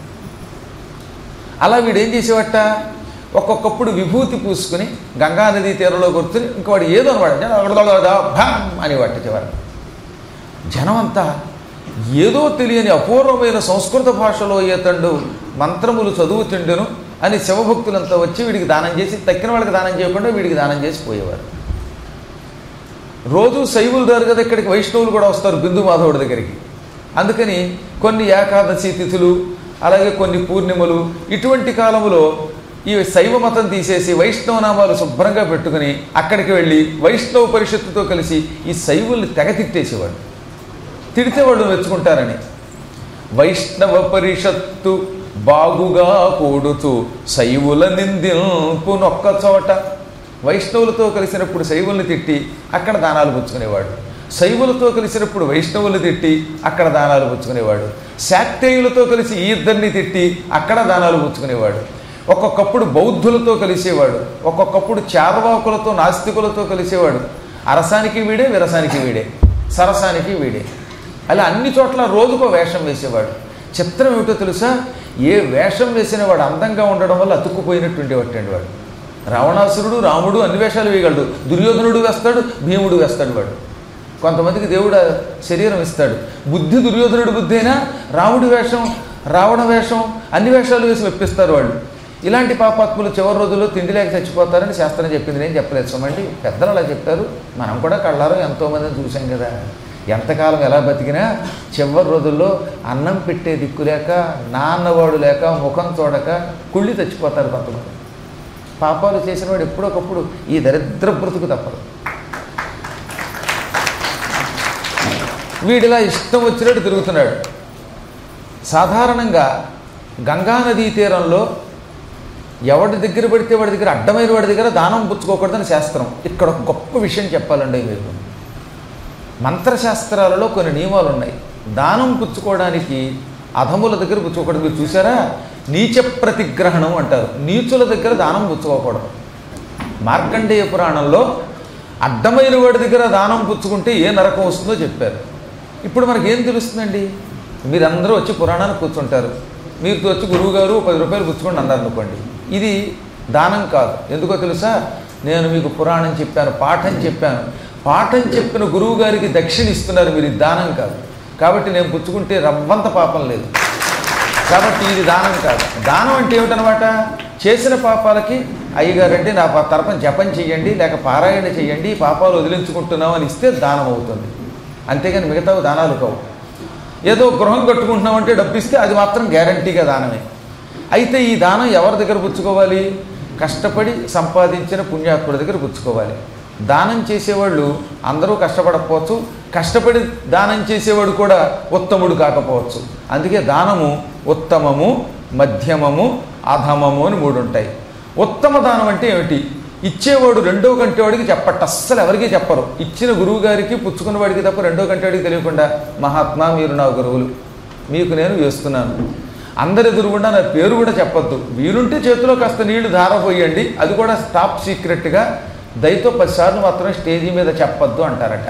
అలా వీడు ఏం చేసేవట ఒక్కొక్కప్పుడు విభూతి పూసుకుని గంగానదీ తీరంలో కూర్చుని ఇంక వాడు ఏదో అనమాట భం అని పట్టించేవారు జనం అంతా ఏదో తెలియని అపూర్వమైన సంస్కృత భాషలో ఏతండు మంత్రములు చదువుతుండెను అని శివభక్తులంతా వచ్చి వీడికి దానం చేసి తక్కిన వాళ్ళకి దానం చేయకుండా వీడికి దానం చేసి పోయేవారు రోజు శైవులు దారు కదా ఇక్కడికి వైష్ణవులు కూడా వస్తారు బిందు మాధవుడి దగ్గరికి అందుకని కొన్ని ఏకాదశి తిథులు అలాగే కొన్ని పూర్ణిమలు ఇటువంటి కాలములో ఈ శైవ మతం తీసేసి వైష్ణవ నామాలు శుభ్రంగా పెట్టుకుని అక్కడికి వెళ్ళి వైష్ణవ పరిషత్తుతో కలిసి ఈ శైవుల్ని తెగ తిట్టేసేవాడు తిడితే వాళ్ళు మెచ్చుకుంటారని వైష్ణవ పరిషత్తు బాగుగా కూడుతూ శైవుల నిందింపు నొక్క చోట వైష్ణవులతో కలిసినప్పుడు శైవుల్ని తిట్టి అక్కడ దానాలు పుచ్చుకునేవాడు శైవులతో కలిసినప్పుడు వైష్ణవులు తిట్టి అక్కడ దానాలు పుచ్చుకునేవాడు శాక్తేయులతో కలిసి ఈ ఇద్దరిని తిట్టి అక్కడ దానాలు పుచ్చుకునేవాడు ఒక్కొక్కప్పుడు బౌద్ధులతో కలిసేవాడు ఒక్కొక్కప్పుడు చార్వాకులతో నాస్తికులతో కలిసేవాడు అరసానికి వీడే విరసానికి వీడే సరసానికి వీడే అలా అన్ని చోట్ల రోజుకో వేషం వేసేవాడు చిత్రం ఏమిటో తెలుసా ఏ వేషం వేసిన వాడు అందంగా ఉండడం వల్ల అతుక్కుపోయినట్టు ఉండేవాటండి వాడు రావణాసురుడు రాముడు అన్ని వేషాలు వేయగలడు దుర్యోధనుడు వేస్తాడు భీముడు వేస్తాడు వాడు కొంతమందికి దేవుడు ఆ శరీరం ఇస్తాడు బుద్ధి దుర్యోధనుడు బుద్ధి అయినా రాముడి వేషం రావణ వేషం అన్ని వేషాలు వేసి మెప్పిస్తారు వాళ్ళు ఇలాంటి పాపాత్ములు చివరి రోజుల్లో తిండి లేక చచ్చిపోతారని శాస్త్రం చెప్పింది నేను చెప్పలేదు సుమండి పెద్దలు అలా చెప్పారు మనం కూడా కళ్ళారో ఎంతోమందిని చూసాం కదా ఎంతకాలం ఎలా బతికినా చివరి రోజుల్లో అన్నం పెట్టే దిక్కు లేక నాన్నవాడు లేక ముఖం చూడక కుళ్ళి చచ్చిపోతారు కొంతమంది పాపాలు చేసిన వాడు ఎప్పుడొకప్పుడు ఈ దరిద్ర బ్రతుకు తప్పదు వీడిలా ఇష్టం వచ్చినట్టు తిరుగుతున్నాడు సాధారణంగా గంగానదీ తీరంలో ఎవడి దగ్గర పడితే వాడి దగ్గర అడ్డమైన వాడి దగ్గర దానం పుచ్చుకోకూడదని శాస్త్రం ఇక్కడ ఒక గొప్ప విషయం చెప్పాలండి మీకు మంత్రశాస్త్రాలలో కొన్ని నియమాలు ఉన్నాయి దానం పుచ్చుకోవడానికి అధముల దగ్గర పుచ్చుకోకూడదు మీరు చూసారా నీచ ప్రతిగ్రహణం అంటారు నీచుల దగ్గర దానం పుచ్చుకోకూడదు మార్కండేయ పురాణంలో అడ్డమైన వాడి దగ్గర దానం పుచ్చుకుంటే ఏ నరకం వస్తుందో చెప్పారు ఇప్పుడు మనకేం తెలుస్తుందండి మీరందరూ వచ్చి పురాణానికి కూర్చుంటారు మీరు వచ్చి గురువు గారు పది రూపాయలు పుచ్చుకోండి అన్నారు అనుకోండి ఇది దానం కాదు ఎందుకో తెలుసా నేను మీకు పురాణం చెప్పాను పాఠం చెప్పాను పాఠం చెప్పిన గురువు గారికి దక్షిణ ఇస్తున్నారు మీరు ఇది దానం కాదు కాబట్టి నేను పుచ్చుకుంటే రవ్వంత పాపం లేదు కాబట్టి ఇది దానం కాదు దానం అంటే ఏమిటనమాట చేసిన పాపాలకి అయ్యగారంటే నా ప- తరపున జపం చెయ్యండి లేక పారాయణ చెయ్యండి ఈ పాపాలు వదిలించుకుంటున్నాం అని ఇస్తే దానం అవుతుంది అంతేగాని మిగతావి దానాలు కావు ఏదో గృహం కట్టుకుంటున్నామంటే డబ్బు ఇస్తే అది మాత్రం గ్యారంటీగా దానమే అయితే ఈ దానం ఎవరి దగ్గర పుచ్చుకోవాలి కష్టపడి సంపాదించిన పుణ్యాత్ముడి దగ్గర పుచ్చుకోవాలి దానం చేసేవాళ్ళు అందరూ కష్టపడకపోవచ్చు కష్టపడి దానం చేసేవాడు కూడా ఉత్తముడు కాకపోవచ్చు అందుకే దానము ఉత్తమము మధ్యమము అధమము అని మూడు ఉంటాయి ఉత్తమ దానం అంటే ఏమిటి ఇచ్చేవాడు రెండో కంటి వాడికి చెప్పట అస్సలు ఎవరికీ చెప్పరు ఇచ్చిన గురువు గారికి పుచ్చుకున్న వాడికి తప్ప రెండో కంటి వాడికి తెలియకుండా మహాత్మా మీరు నా గురువులు మీకు నేను వేస్తున్నాను అందరి ఎదురుగుండా నా పేరు కూడా చెప్పొద్దు వీలుంటే చేతిలో కాస్త నీళ్లు ధారపోయండి అది కూడా టాప్ సీక్రెట్గా దయతో పదిసార్లు మాత్రమే స్టేజీ మీద చెప్పొద్దు అంటారట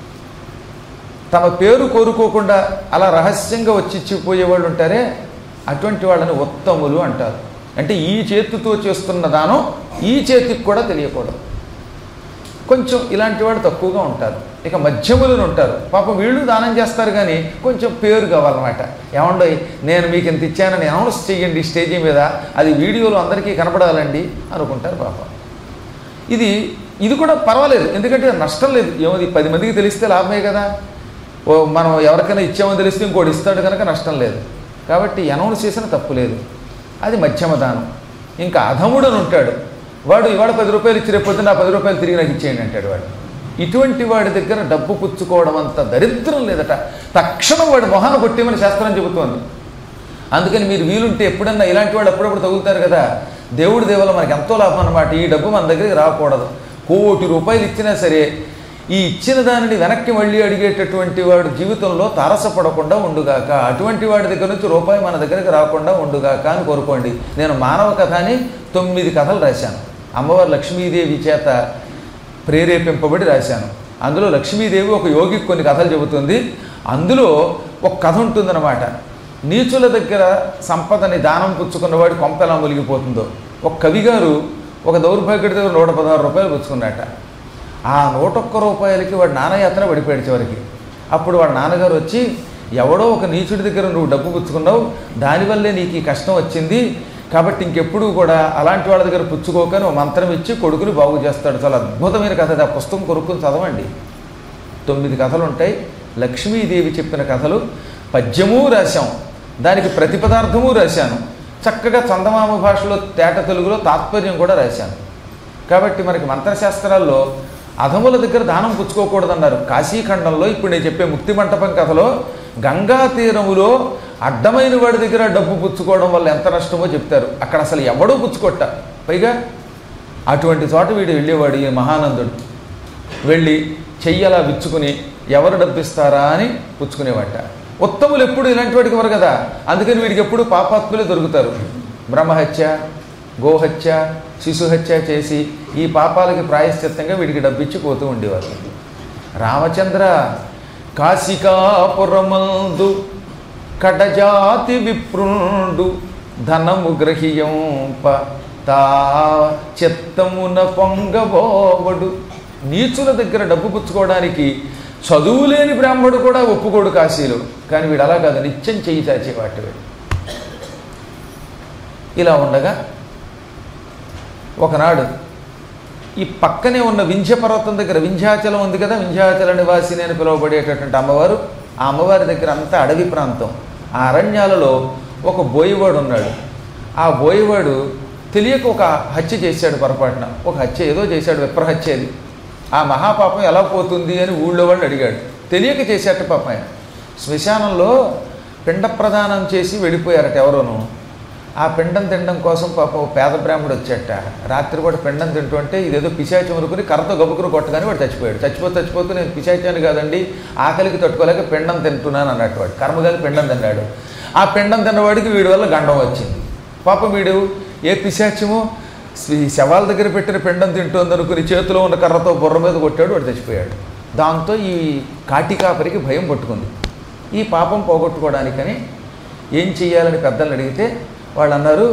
తమ పేరు కోరుకోకుండా అలా రహస్యంగా వచ్చి ఇచ్చిపోయే వాళ్ళు ఉంటారే అటువంటి వాళ్ళని ఉత్తములు అంటారు అంటే ఈ చేతితో చేస్తున్న దానం ఈ చేతికి కూడా తెలియకూడదు కొంచెం ఇలాంటి వాడు తక్కువగా ఉంటారు ఇక మధ్యములను ఉంటారు పాపం వీళ్ళు దానం చేస్తారు కానీ కొంచెం పేరు కావాలన్నమాట ఏమండో నేను మీకు ఇంత ఇచ్చానని అనౌన్స్ చేయండి స్టేజీ మీద అది వీడియోలో అందరికీ కనపడాలండి అనుకుంటారు పాపం ఇది ఇది కూడా పర్వాలేదు ఎందుకంటే నష్టం లేదు ఏమది పది మందికి తెలిస్తే లాభమే కదా ఓ మనం ఎవరికైనా ఇచ్చామో తెలిస్తే ఇంకోటి ఇస్తాడు కనుక నష్టం లేదు కాబట్టి అనౌన్స్ చేసిన తప్పు లేదు అది మధ్యమ దానం ఇంకా అధముడు అని ఉంటాడు వాడు ఇవాళ పది రూపాయలు ఇచ్చి రేపు పొద్దున్న ఆ పది రూపాయలు తిరిగి నాకు ఇచ్చేయండి అంటాడు వాడు ఇటువంటి వాడి దగ్గర డబ్బు పుచ్చుకోవడం అంత దరిద్రం లేదట తక్షణం వాడి మొహాన కొట్టేమని శాస్త్రం చెబుతోంది అందుకని మీరు వీలుంటే ఎప్పుడన్నా ఇలాంటి వాళ్ళు అప్పుడప్పుడు తగులుతారు కదా దేవుడి దేవుల మనకి ఎంతో లాభం అన్నమాట ఈ డబ్బు మన దగ్గరికి రాకూడదు కోటి రూపాయలు ఇచ్చినా సరే ఈ ఇచ్చిన దానిని వెనక్కి మళ్ళీ అడిగేటటువంటి వాడు జీవితంలో తారసపడకుండా ఉండుగాక అటువంటి వాడి దగ్గర నుంచి రూపాయి మన దగ్గరికి రాకుండా ఉండుగాక అని కోరుకోండి నేను మానవ కథ అని తొమ్మిది కథలు రాశాను అమ్మవారు లక్ష్మీదేవి చేత ప్రేరేపింపబడి రాశాను అందులో లక్ష్మీదేవి ఒక యోగికి కొన్ని కథలు చెబుతుంది అందులో ఒక కథ ఉంటుందన్నమాట నీచుల దగ్గర సంపదని దానం పుచ్చుకున్నవాడి కొంప ఎలా మునిగిపోతుందో ఒక కవిగారు ఒక దౌర్భాగ్యుడి దగ్గర నూట పదహారు రూపాయలు పుచ్చుకున్నట్ట ఆ నూట ఒక్క రూపాయలకి వాడు నానయాత్ర పడిపోయాడు చివరికి అప్పుడు వాడు నాన్నగారు వచ్చి ఎవడో ఒక నీచుడి దగ్గర నువ్వు డబ్బు పుచ్చుకున్నావు దానివల్లే నీకు ఈ కష్టం వచ్చింది కాబట్టి ఇంకెప్పుడు కూడా అలాంటి వాళ్ళ దగ్గర పుచ్చుకోకని ఓ మంత్రం ఇచ్చి కొడుకుని బాగు చేస్తాడు చాలా అద్భుతమైన కథ అది. ఆ పుస్తకం కొనుక్కుని చదవండి తొమ్మిది కథలు ఉంటాయి లక్ష్మీదేవి చెప్పిన కథలు పద్యము రాశాం దానికి ప్రతిపదార్థము రాశాను చక్కగా చందమామ భాషలో తేట తెలుగులో తాత్పర్యం కూడా రాశాను కాబట్టి మనకి మంత్రశాస్త్రాల్లో అధముల దగ్గర దానం పుచ్చుకోకూడదన్నారు కాశీఖండంలో ఇప్పుడు నేను చెప్పే ముక్తి మంటపం కథలో గంగా తీరములో అడ్డమైన వాడి దగ్గర డబ్బు పుచ్చుకోవడం వల్ల ఎంత నష్టమో చెప్తారు అక్కడ అసలు ఎవడూ పుచ్చుకొట్ట పైగా అటువంటి చోట వీడు వెళ్ళేవాడు ఈ మహానందుడు వెళ్ళి చెయ్యలా విచ్చుకుని ఎవరు డబ్బిస్తారా అని పుచ్చుకునేవాట ఉత్తములు ఎప్పుడు ఇలాంటి వాడికి వరు కదా అందుకని వీడికి ఎప్పుడు పాపాత్ములే దొరుకుతారు బ్రహ్మహత్య గోహత్య శిశుహత్య చేసి ఈ పాపాలకి ప్రాయశ్చిత్తంగా వీడికి డబ్బిచ్చి పోతూ ఉండేవారు రామచంద్ర కాశికాపురమందు కడజాతి విప్రుండు ధనము గ్రహింప తా చిత్తమున పొంగబోవడు నీచుల దగ్గర డబ్బు పుచ్చుకోవడానికి చదువు లేని బ్రాహ్మడు కూడా ఒప్పుకోడు కాశీలో కానీ వీడు అలా కాదు నిత్యం చెయ్యి చాచేవాటి వీడు ఇలా ఉండగా ఒకనాడు ఈ పక్కనే ఉన్న వింధ్య పర్వతం దగ్గర వింధ్యాచలం ఉంది కదా వింధ్యాచల నివాసిని అని పిలువబడేటటువంటి అమ్మవారు ఆ అమ్మవారి దగ్గర అంతా అడవి ప్రాంతం ఆ అరణ్యాలలో ఒక బోయవాడు ఉన్నాడు ఆ బోయవాడు తెలియక ఒక హత్య చేశాడు పొరపాటున ఒక హత్య ఏదో చేశాడు విప్రహత్య అది ఆ మహాపాపం ఎలా పోతుంది అని ఊళ్ళో వాళ్ళు అడిగాడు తెలియక చేశాట పాపం ఆయన శ్మశానంలో పిండ ప్రదానం చేసి వెళ్ళిపోయారట ఎవరోను ఆ పిండం తినడం కోసం పాపం ఓ పేద బ్రాహ్మడు వచ్చాట రాత్రి కూడా పిండం తింటూ అంటే ఇదేదో పిశాచం అనుకుని కర్రతో గబుకుని కొట్టగానే వాడు చచ్చిపోయాడు చచ్చిపోతూ చచ్చిపోతూ నేను పిశాచాన్ని కాదండి ఆకలికి తట్టుకోలేక పిండం తింటున్నాను అన్నట్టు వాడు కర్మగాలి పిండం తిన్నాడు ఆ పిండం తిన్నవాడికి వీడి వల్ల గండం వచ్చింది పాపం వీడు ఏ పిశాచమో ఈ శవాల దగ్గర పెట్టిన పిండం తింటోంది అనుకుని చేతిలో ఉన్న కర్రతో బుర్ర మీద కొట్టాడు వాడు చచ్చిపోయాడు దాంతో ఈ కాటికాపరికి భయం పట్టుకుంది ఈ పాపం పోగొట్టుకోవడానికని ఏం చెయ్యాలని పెద్దలను అడిగితే వాళ్ళు అన్నారు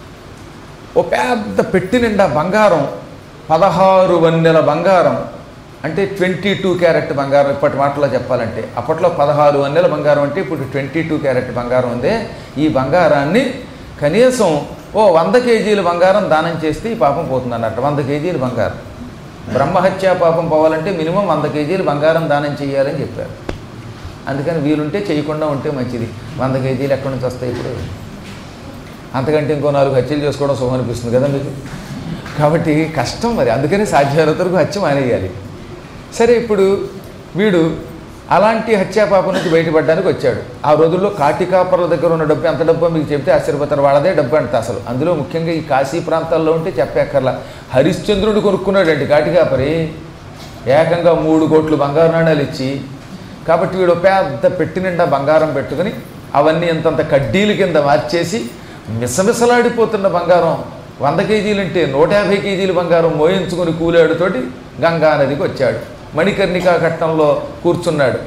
ఓ పెద్ద పెట్టి నిండా బంగారం పదహారు వన్నెల బంగారం అంటే ట్వంటీ టూ క్యారెట్ బంగారం ఇప్పటి మాటలో చెప్పాలంటే అప్పట్లో పదహారు వన్నెల బంగారం అంటే ఇప్పుడు ట్వంటీ టూ క్యారెట్ బంగారం ఉందే ఈ బంగారాన్ని కనీసం ఓ వంద కేజీల బంగారం దానం చేస్తే ఈ పాపం పోతుంది అన్నట్టు వంద కేజీల బంగారం బ్రహ్మహత్యా పాపం పోవాలంటే మినిమం వంద కేజీలు బంగారం దానం చేయాలని చెప్పారు అందుకని వీలుంటే చేయకుండా ఉంటే మంచిది వంద కేజీలు ఎక్కడి నుంచి వస్తాయి ఇప్పుడు అంతకంటే ఇంకో నాలుగు హత్యలు చేసుకోవడం సుఖం అనిపిస్తుంది కదా మీకు కాబట్టి కష్టం మరి అందుకని సాధ్యమైనంత వరకు హత్య మానేయాలి సరే ఇప్పుడు వీడు అలాంటి హత్యాపాపం నుంచి బయటపడడానికి వచ్చాడు ఆ రోజుల్లో కాటికాపర్ల దగ్గర ఉన్న డబ్బు ఎంత డబ్బో మీకు చెప్తే ఆశ్చర్యపోతారు వాళ్ళదే డబ్బు అంటే అసలు అందులో ముఖ్యంగా ఈ కాశీ ప్రాంతాల్లో ఉంటే చెప్పక్కర్లా హరిశ్చంద్రుడు కొనుక్కున్నాడండి కాటికాపరి ఏకంగా మూడు కోట్లు బంగారు నాణాలు ఇచ్చి కాబట్టి వీడు పెద్ద పెట్టి నిండా బంగారం పెట్టుకుని అవన్నీ ఇంతంత కడ్డీల కింద మార్చేసి మిసమిసలాడిపోతున్న బంగారం వంద కేజీలంటే నూట యాభై కేజీల బంగారం మోయించుకుని కూలాడుతోటి గంగా నదికి వచ్చాడు మణికర్ణికా ఘట్టంలో కూర్చున్నాడు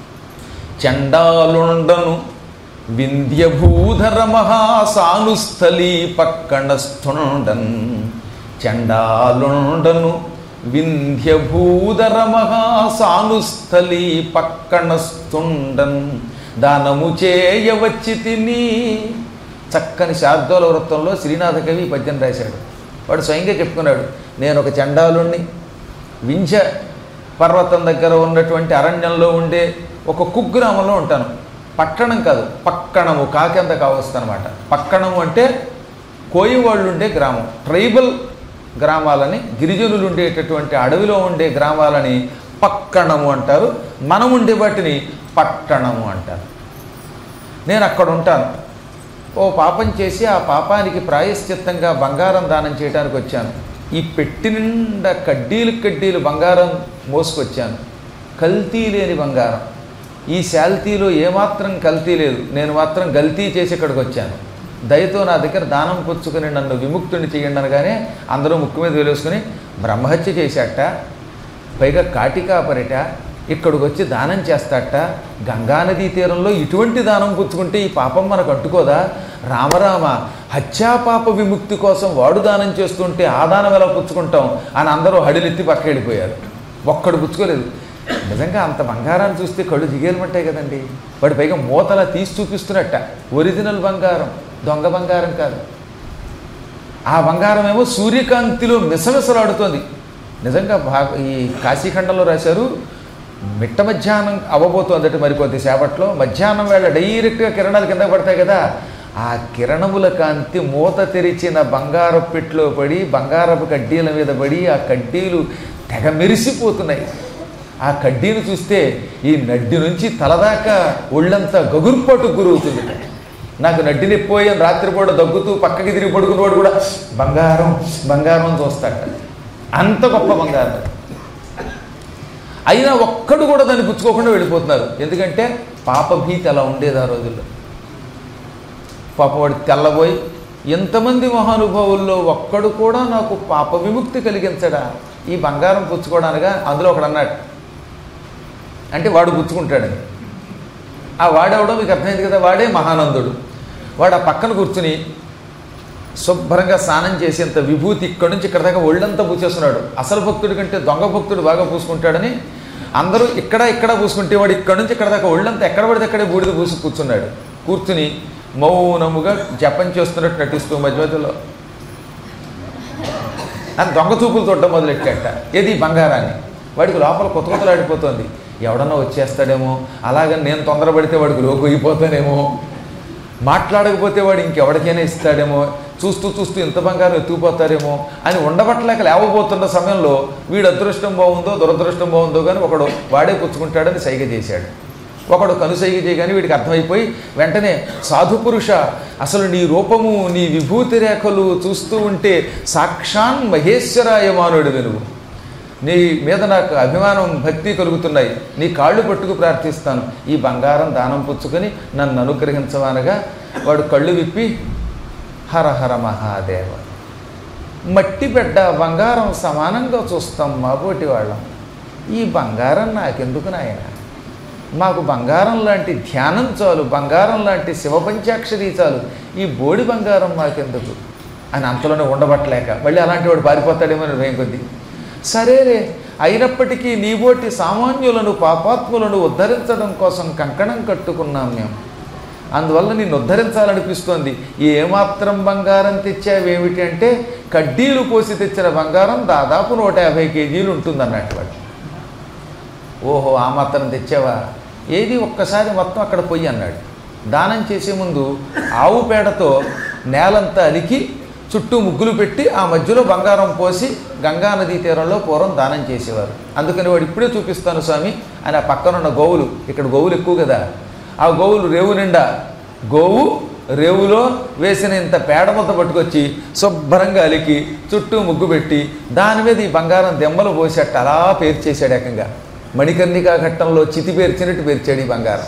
చండాలుండను వింధ్యభూధర మహాసానుస్థలీ పక్కన స్థుండన్ చండాలుండను వింధ్యభూధర మహాసానుస్థలీ పక్కన స్థుండన్ దానము చేయవచ్చి తిని చక్కని శార్దోల వృత్తంలో శ్రీనాథ కవి ఈ పద్యం రాశాడు వాడు స్వయంగా చెప్పుకున్నాడు నేను ఒక చండాలుణ్ణి వింధ్య పర్వతం దగ్గర ఉన్నటువంటి అరణ్యంలో ఉండే ఒక కుగ్రామంలో ఉంటాను పట్టణం కాదు పక్కణము కాకెంత కావస్తుంది అనమాట పక్కణము అంటే కోయివాళ్ళు ఉండే గ్రామం ట్రైబల్ గ్రామాలని గిరిజనులు ఉండేటటువంటి అడవిలో ఉండే గ్రామాలని పక్కణము అంటారు మనం ఉండే వాటిని పట్టణము అంటారు నేను అక్కడ ఉంటాను ఓ పాపం చేసి ఆ పాపానికి ప్రాయశ్చిత్తంగా బంగారం దానం చేయడానికి వచ్చాను ఈ పెట్టి నిండా కడ్డీలు కడ్డీలు బంగారం మోసుకొచ్చాను కల్తీ లేని బంగారం ఈ శాల్తీలో ఏమాత్రం కల్తీ లేదు నేను మాత్రం గల్తీ చేసి ఇక్కడికి వచ్చాను దయతో నా దగ్గర దానం పుచ్చుకుని నన్ను విముక్తుని చేయండి అనగానే అందరూ ముక్కు మీద వేలేసుకుని బ్రహ్మహత్య చేశాట పైగా కాటికాపరిట ఇక్కడికి వచ్చి దానం చేస్తాట గంగానదీ తీరంలో ఇటువంటి దానం పుచ్చుకుంటే ఈ పాపం మనకు అంటుకోదా రామరామ హత్యాపాప విముక్తి కోసం వాడు దానం చేస్తుంటే ఆ దానం ఎలా పుచ్చుకుంటాం అని అందరూ హడిలెత్తి పక్క వెళ్ళిపోయారు ఒక్కడు పుచ్చుకోలేదు నిజంగా అంత బంగారాన్ని చూస్తే కళ్ళు జిగేలమంటాయి కదండి వాడు పైగా మూతలా తీసి చూపిస్తున్నట్ట ఒరిజినల్ బంగారం దొంగ బంగారం కాదు ఆ బంగారం ఏమో సూర్యకాంతిలో మిసమిసలాడుతోంది నిజంగా భా ఈ కాశీఖండంలో రాశారు మిట్ట మధ్యాహ్నం అవ్వబోతోందట మరికొద్ది సేపట్లో మధ్యాహ్నం వేళ డైరెక్ట్గా కిరణాలు కింద పడతాయి కదా ఆ కిరణముల కాంతి మూత తెరిచిన బంగారపు పెట్టులో పడి బంగారపు కడ్డీల మీద పడి ఆ కడ్డీలు తెగ మెరిసిపోతున్నాయి ఆ కడ్డీని చూస్తే ఈ నడ్డి నుంచి తలదాకా ఒళ్ళంతా గగుర్పాటు గురవుతుంది నాకు నడ్డి నొప్పిపోయాను రాత్రిపూట దగ్గుతూ పక్కకి తిరిగి పడుకున్నవాడు కూడా బంగారం బంగారం అని చూస్తాట అంత గొప్ప బంగారం అయినా ఒక్కడు కూడా దాన్ని పుచ్చుకోకుండా వెళ్ళిపోతున్నారు ఎందుకంటే పాపభీతి అలా ఉండేది ఆ రోజుల్లో పాపవాడు తెల్లబోయి ఎంతమంది మహానుభావుల్లో ఒక్కడు కూడా నాకు పాప విముక్తి కలిగించడా ఈ బంగారం పుచ్చుకోవడానిగా అందులో ఒకడు అన్నాడు అంటే వాడు పుచ్చుకుంటాడని ఆ వాడెవడో మీకు అర్థమైంది కదా వాడే మహానందుడు వాడు ఆ పక్కన కూర్చుని శుభ్రంగా స్నానం చేసేంత విభూతి ఇక్కడి నుంచి ఇక్కడ దాకా ఒళ్ళంతా పూసేస్తున్నాడు అసలు భక్తుడి కంటే దొంగ భక్తుడు బాగా పూసుకుంటాడని అందరూ ఇక్కడ ఇక్కడ పూసుకుంటే వాడు ఇక్కడ నుంచి ఇక్కడ దాకా ఒళ్ళంతా ఎక్కడ పడితే అక్కడే బూడిద పూసి కూర్చున్నాడు కూర్చుని మౌనముగా జపం చేస్తున్నట్టు నటిస్తూ మధ్య మధ్యలో అని దొంగ చూపులు చూడడం మొదలెట్టాట ఏది బంగారాన్ని వాడికి లోపల కొత్త కొత్తలాడిపోతుంది ఎవడన్నా వచ్చేస్తాడేమో అలాగని నేను తొందరపడితే వాడికి లోకు అయిపోతానేమో మాట్లాడకపోతే వాడు ఇంకెవడికైనా ఇస్తాడేమో చూస్తూ చూస్తూ ఇంత బంగారం ఎత్తుకుపోతారేమో అని ఉండబట్టలేక లేవబోతున్న సమయంలో వీడు అదృష్టం బాగుందో దురదృష్టం బాగుందో కానీ ఒకడు వాడే పుచ్చుకుంటాడని సైగ చేశాడు ఒకడు కనుసైగ చేయగానే వీడికి అర్థమైపోయి వెంటనే సాధు పురుష అసలు నీ రూపము నీ విభూతి రేఖలు చూస్తూ ఉంటే సాక్షాన్ మహేశ్వరాయమానుడు వెనువు నీ మీద నాకు అభిమానం భక్తి కలుగుతున్నాయి నీ కాళ్ళు పట్టుకు ప్రార్థిస్తాను ఈ బంగారం దానం పుచ్చుకొని నన్ను అనుగ్రహించవనగా వాడు కళ్ళు విప్పి హర హర మహాదేవ మట్టి బిడ్డ బంగారం సమానంగా చూస్తాం మా పోటీ వాళ్ళం ఈ బంగారం నాకెందుకు నాయన మాకు బంగారం లాంటి ధ్యానం చాలు బంగారం లాంటి శివపంచాక్షరి చాలు ఈ బోడి బంగారం మాకెందుకు అని అంతలోనే ఉండబట్టలేక మళ్ళీ అలాంటి వాడు పారిపోతాడేమో అని భయం కొద్దీ సరేలే అయినప్పటికీ నీబోటి సామాన్యులను పాపాత్ములను ఉద్ధరించడం కోసం కంకణం కట్టుకున్నాం మేము అందువల్ల నిన్ను ఉద్ధరించాలనిపిస్తోంది ఏమాత్రం బంగారం తెచ్చావేమిటి అంటే కడ్డీలు పోసి తెచ్చిన బంగారం దాదాపు నూట యాభై కేజీలు ఉంటుంది అన్నట్టు వాడు ఓహో ఆ మాత్రం తెచ్చావా ఏది ఒక్కసారి మొత్తం అక్కడ పొయ్యి అన్నాడు దానం చేసే ముందు ఆవు పేడతో నేలంతా అలికి చుట్టూ ముగ్గులు పెట్టి ఆ మధ్యలో బంగారం పోసి గంగా నదీ తీరంలో పూర్వం దానం చేసేవారు అందుకని వాడు ఇప్పుడే చూపిస్తాను స్వామి అని ఆ పక్కనున్న గోవులు ఇక్కడ గోవులు ఎక్కువ కదా ఆ గోవులు రేవు నిండా గోవు రేవులో వేసిన ఇంత పేడ ముద్ద పట్టుకొచ్చి శుభ్రంగా అలికి చుట్టూ ముగ్గు పెట్టి దాని మీద ఈ బంగారం దెమ్మలు పోసేట అలా పేర్చేశాడు ఏకంగా మణికర్ణికా ఘట్టంలో చితి పేర్చినట్టు పేర్చాడు ఈ బంగారం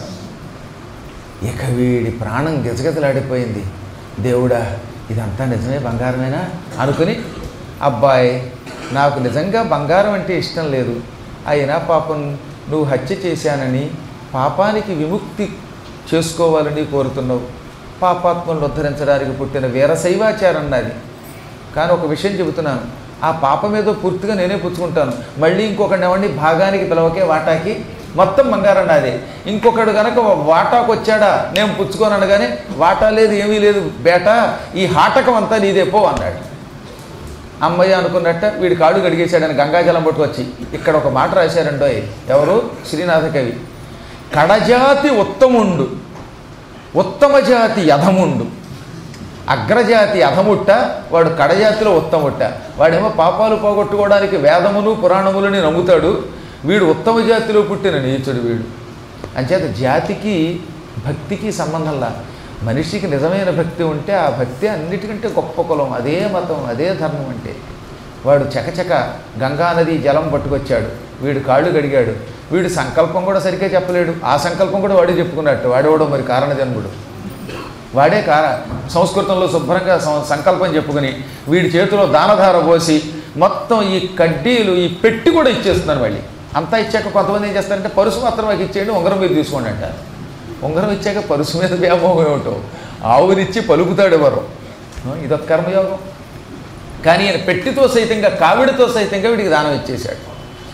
ఇక వీడి ప్రాణం గజగజలాడిపోయింది దేవుడా ఇదంతా నిజమే బంగారమేనా అనుకుని అబ్బాయి నాకు నిజంగా బంగారం అంటే ఇష్టం లేదు అయినా పాపం నువ్వు హత్య చేశానని పాపానికి విముక్తి చేసుకోవాలని కోరుతున్నావు పాపాత్మలను ఉద్ధరించడానికి పుట్టిన వీరశైవాచారం నాది కానీ ఒక విషయం చెబుతున్నాను ఆ పాపం ఏదో పూర్తిగా నేనే పుచ్చుకుంటాను మళ్ళీ ఇంకొకటి ఎవరిని భాగానికి పిలవకే వాటాకి మొత్తం బంగారం నాదే ఇంకొకడు కనుక వాటాకు వచ్చాడా నేను పుచ్చుకోను అనగానే వాటా లేదు ఏమీ లేదు బేటా ఈ హాటకం అంతా నీదే పో అన్నాడు అమ్మయ్య అనుకున్నట్ట వీడి కాడు గడిగేశాడని గంగాజలం పట్టుకొచ్చి ఇక్కడ ఒక మాట రాశారండోయ్ ఎవరు శ్రీనాథ కవి కడజాతి ఉత్తముండు ఉత్తమ జాతి యధముండు అగ్రజాతి అధముట్ట వాడు కడజాతిలో ఉత్తముట్ట వాడేమో పాపాలు పోగొట్టుకోవడానికి వేదములు పురాణములని నమ్ముతాడు వీడు ఉత్తమ జాతిలో పుట్టిన నీచుడు వీడు అంచేత జాతికి భక్తికి సంబంధంలా మనిషికి నిజమైన భక్తి ఉంటే ఆ భక్తి అన్నిటికంటే గొప్ప కులం అదే మతం అదే ధర్మం అంటే వాడు చకచక గంగానది జలం పట్టుకొచ్చాడు వీడు కాళ్ళు గడిగాడు వీడు సంకల్పం కూడా సరిగ్గా చెప్పలేడు ఆ సంకల్పం కూడా వాడే చెప్పుకున్నట్టు వాడేవాడు మరి కారణ జన్ముడు వాడే కార సంస్కృతంలో శుభ్రంగా సం- సంకల్పం చెప్పుకుని వీడి చేతిలో దానధార పోసి మొత్తం ఈ కడ్డీలు ఈ పెట్టి కూడా ఇచ్చేస్తున్నారు మళ్ళీ అంతా ఇచ్చాక కొంతమంది ఏం చేస్తారంటే పరుసు మాత్రం మాకు ఇచ్చేయండి ఉంగరం మీరు తీసుకోండి అంటారు ఉంగరం ఇచ్చాక పరుసు మీద వ్యామోహం ఏమిటో ఆవునిచ్చి పలుకుతాడు ఎవరు ఇదొక కర్మయోగం కానీ ఈయన పెట్టితో సైతంగా కావిడితో సైతంగా వీడికి దానం ఇచ్చేశాడు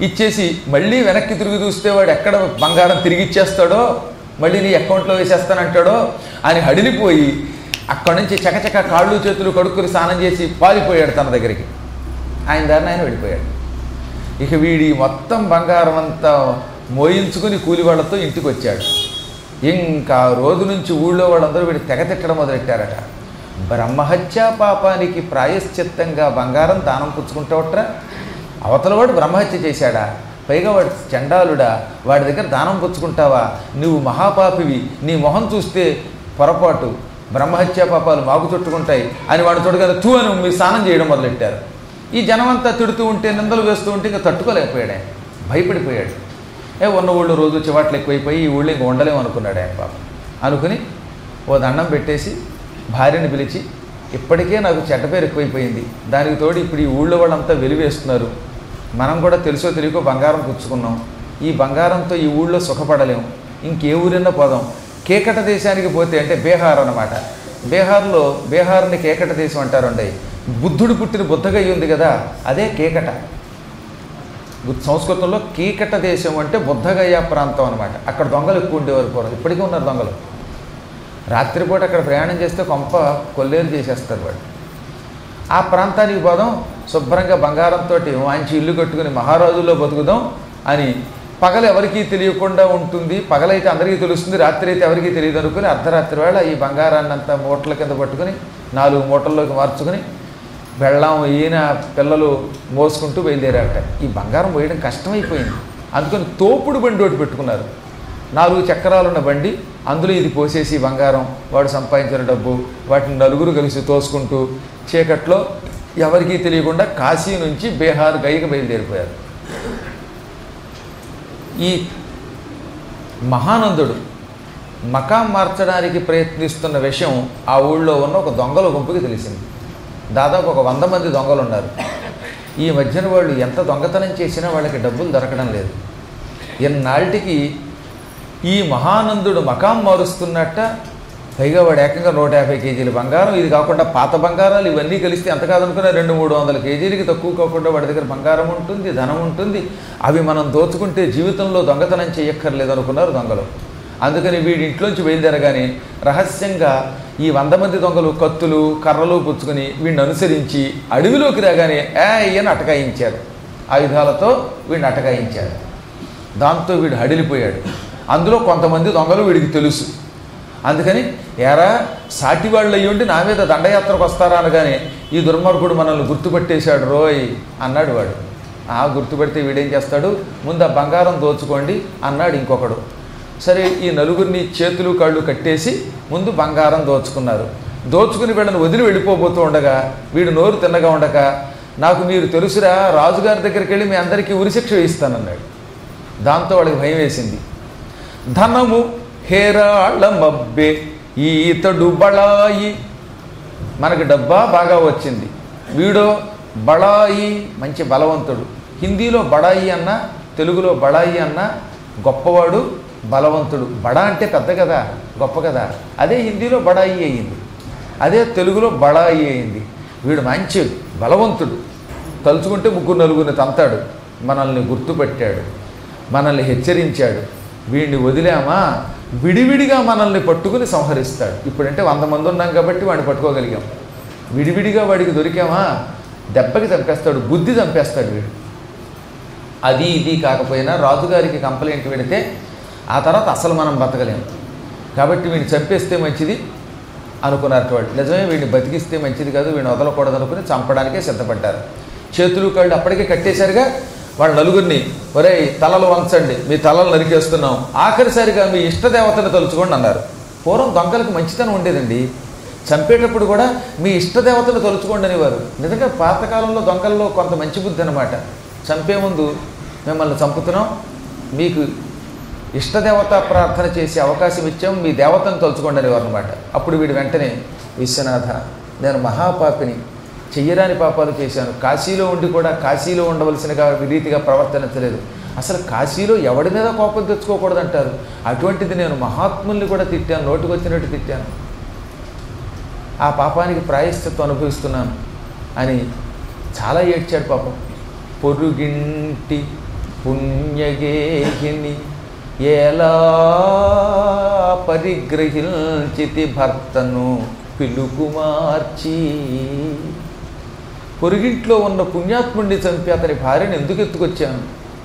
ఇచ్చేసి మళ్ళీ వెనక్కి తిరిగి చూస్తే వాడు ఎక్కడ బంగారం తిరిగి ఇచ్చేస్తాడో మళ్ళీ నీ అకౌంట్లో వేసేస్తానంటాడో అని హడిలిపోయి అక్కడి నుంచి చకచక కాళ్ళు చేతులు కడుక్కుని స్నానం చేసి పారిపోయాడు తన దగ్గరికి ఆయన దారిని ఆయన వెళ్ళిపోయాడు ఇక వీడి మొత్తం బంగారం అంతా మోయించుకుని కూలి వాళ్ళతో ఇంటికి వచ్చాడు ఇంకా ఆ రోజు నుంచి ఊళ్ళో వాళ్ళందరూ వీడి తెగ తిట్టడం మొదలెట్టారట బ్రహ్మహత్యా పాపానికి ప్రాయశ్చిత్తంగా బంగారం దానం పుచ్చుకుంటావట్రా అవతల వాడు బ్రహ్మహత్య చేశాడా పైగా వాడు చండాలుడా వాడి దగ్గర దానం పుచ్చుకుంటావా నువ్వు మహాపాపివి నీ మొహం చూస్తే పొరపాటు బ్రహ్మహత్యా పాపాలు మాకు చుట్టుకుంటాయి అని వాడు చూడగానే తూ అని మీరు స్నానం చేయడం మొదలెట్టారు ఈ జనమంతా తిడుతూ ఉంటే నిందలు వేస్తూ ఉంటే ఇంకా తట్టుకోలేకపోయాడు ఆయన భయపడిపోయాడు ఏ ఉన్న ఊళ్ళో రోజు చివాట్లు ఎక్కువైపోయి ఈ ఊళ్ళో ఇంక ఉండలేము అనుకున్నాడు ఆయన పాపం అనుకుని ఓ దండం పెట్టేసి భార్యని పిలిచి ఇప్పటికే నాకు చెడ్డ పేరు ఎక్కువైపోయింది దానికి తోడు ఇప్పుడు ఈ ఊళ్ళో వాళ్ళంతా వెలివేస్తున్నారు మనం కూడా తెలుసో తెలియకో బంగారం పుచ్చుకున్నాం ఈ బంగారంతో ఈ ఊళ్ళో సుఖపడలేం ఇంకే ఊరిన్నా పోదాం కేకట దేశానికి పోతే అంటే బీహార్ అన్నమాట బీహార్లో బీహార్ని కేకట దేశం అంటారండి బుద్ధుడు పుట్టిన బుద్ధగయ్య ఉంది కదా అదే కేకట బుద్ధ- సంస్కృతంలో కీకట దేశం అంటే బుద్ధగయ ప్రాంతం అనమాట అక్కడ దొంగలు ఎక్కువ ఉండేవారు పూర్వం ఇప్పటికీ ఉన్నారు దొంగలు రాత్రిపూట అక్కడ ప్రయాణం చేస్తే కొంప కొల్లేరు చేసేస్తారు వాడు ఆ ప్రాంతానికి పోదాం శుభ్రంగా బంగారంతో మంచి ఇల్లు కట్టుకుని మహారాజుల్లో బతుకుదాం అని పగలు ఎవరికీ తెలియకుండా ఉంటుంది పగలైతే అందరికీ తెలుస్తుంది రాత్రి అయితే ఎవరికీ తెలియదు అనుకుని అర్ధరాత్రి వేళ ఈ బంగారాన్ని అంతా మూటల కింద పట్టుకుని నాలుగు మూటల్లోకి మార్చుకుని బెళ్ళం ఈయన పిల్లలు మోసుకుంటూ బయలుదేరారట ఈ బంగారం పోయడం కష్టమైపోయింది అందుకని తోపుడు బండి ఒకటి పెట్టుకున్నారు నాలుగు చక్రాలున్న బండి అందులో ఇది పోసేసి బంగారం వాడు సంపాదించిన డబ్బు వాటిని నలుగురు కలిసి తోసుకుంటూ చీకట్లో ఎవరికీ తెలియకుండా కాశీ నుంచి బీహార్ గైకి బయలుదేరిపోయారు ఈ మహానందుడు మకాం మార్చడానికి ప్రయత్నిస్తున్న విషయం ఆ ఊళ్ళో ఉన్న ఒక దొంగల గుంపుకి తెలిసింది దాదాపు ఒక వంద మంది దొంగలు ఉన్నారు ఈ మధ్యన వాళ్ళు ఎంత దొంగతనం చేసినా వాళ్ళకి డబ్బులు దొరకడం లేదు ఇన్నాళ్ళకి ఈ మహానందుడు మకాం మారుస్తున్నట్ట పైగా వాడు ఏకంగా నూట యాభై కేజీల బంగారం ఇది కాకుండా పాత బంగారాలు ఇవన్నీ కలిస్తే ఎంత కాదనుకున్నా రెండు మూడు వందల కేజీలకి తక్కువ కాకుండా వాడి దగ్గర బంగారం ఉంటుంది ధనం ఉంటుంది అవి మనం దోచుకుంటే జీవితంలో దొంగతనం చేయక్కర్లేదు అనుకున్నారు దొంగలు అందుకని వీడి ఇంట్లోంచి బయలుదేరగానే రహస్యంగా ఈ వంద మంది దొంగలు కత్తులు కర్రలు పుచ్చుకుని వీడిని అనుసరించి అడవిలోకి రాగానే ఏ అయ్యని అటకాయించారు ఆయుధాలతో వీడిని అటకాయించారు దాంతో వీడు హడిలిపోయాడు అందులో కొంతమంది దొంగలు వీడికి తెలుసు అందుకని ఎరా సాటి వాళ్ళు అయ్యుండి నా మీద దండయాత్రకు వస్తారా అనగానే ఈ దుర్మార్గుడు మనల్ని గుర్తుపట్టేశాడు రోయ్ అన్నాడు వాడు ఆ గుర్తుపెడితే వీడేం చేస్తాడు ముందు ఆ బంగారం దోచుకోండి అన్నాడు ఇంకొకడు సరే ఈ నలుగురిని చేతులు కళ్ళు కట్టేసి ముందు బంగారం దోచుకున్నారు దోచుకుని వీళ్ళని వదిలి వెళ్ళిపోబోతూ ఉండగా వీడు నోరు తిన్నగా ఉండగా నాకు మీరు తెలుసురా రాజుగారి దగ్గరికి వెళ్ళి మీ అందరికీ ఉరిశిక్ష వేయిస్తానన్నాడు దాంతో వాడికి భయం వేసింది ధనము హేరాళమబ్బే ఈతడు బళాయి మనకి డబ్బా బాగా వచ్చింది వీడో బళాయి మంచి బలవంతుడు హిందీలో బడాయి అన్న తెలుగులో బడాయి అన్న గొప్పవాడు బలవంతుడు బడా అంటే పెద్ద కదా గొప్ప కదా అదే హిందీలో బడాయి అయ్యింది అదే తెలుగులో బడాయి అయింది వీడు మంచి బలవంతుడు తలుచుకుంటే ముగ్గురు నలుగురిని తంతాడు మనల్ని గుర్తుపెట్టాడు మనల్ని హెచ్చరించాడు వీడిని వదిలామా విడివిడిగా మనల్ని పట్టుకుని సంహరిస్తాడు ఇప్పుడంటే వంద మంది ఉన్నాం కాబట్టి వాడిని పట్టుకోగలిగాం విడివిడిగా వాడికి దొరికామా దెబ్బకి చంపేస్తాడు బుద్ధి చంపేస్తాడు వీడు అది ఇది కాకపోయినా రాజుగారికి కంప్లైంట్ పెడితే ఆ తర్వాత అసలు మనం బతకలేము కాబట్టి వీడిని చంపేస్తే మంచిది అనుకున్నారు వాళ్ళు నిజమే వీడిని బతికిస్తే మంచిది కాదు వీడిని వదలకూడదు అనుకుని చంపడానికే సిద్ధపడ్డారు చేతులు కాళ్ళు అప్పటికే కట్టేశారుగా వాళ్ళ నలుగురిని ఒరే తలలు వంచండి మీ తలలు నరికేస్తున్నాం ఆఖరిసారిగా మీ ఇష్టదేవతను తలుచుకోండి అన్నారు పూర్వం దొంగలకు మంచితనం ఉండేదండి చంపేటప్పుడు కూడా మీ ఇష్టదేవతను తలుచుకోండి అనేవారు నిజంగా పాతకాలంలో దొంగల్లో కొంత మంచి బుద్ధి అనమాట చంపే ముందు మిమ్మల్ని చంపుతున్నాం మీకు ఇష్టదేవత ప్రార్థన చేసే అవకాశం ఇచ్చాం మీ దేవతను తలుచుకోండి అనేవారు అనమాట అప్పుడు వీడు వెంటనే విశ్వనాథ నేను మహాపాపిని చెయ్యరాని పాపాలు చేశాను కాశీలో ఉండి కూడా కాశీలో ఉండవలసిన రీతిగా ప్రవర్తనించలేదు అసలు కాశీలో ఎవడి మీద కోపం తెచ్చుకోకూడదంటారు అటువంటిది నేను మహాత్ముల్ని కూడా తిట్టాను నోటికి వచ్చినట్టు తిట్టాను ఆ పాపానికి ప్రాయశ్చిత్వం అనుభవిస్తున్నాను అని చాలా ఏడ్చాడు పాపం పొరుగింటి పుణ్యగేహిని ఎలా పరిగ్రహించితి భర్తను పిలుకుమార్చి పొరుగింట్లో ఉన్న పుణ్యాత్ముడిని చంపి అతని భార్యను ఎందుకు ఎత్తుకొచ్చాను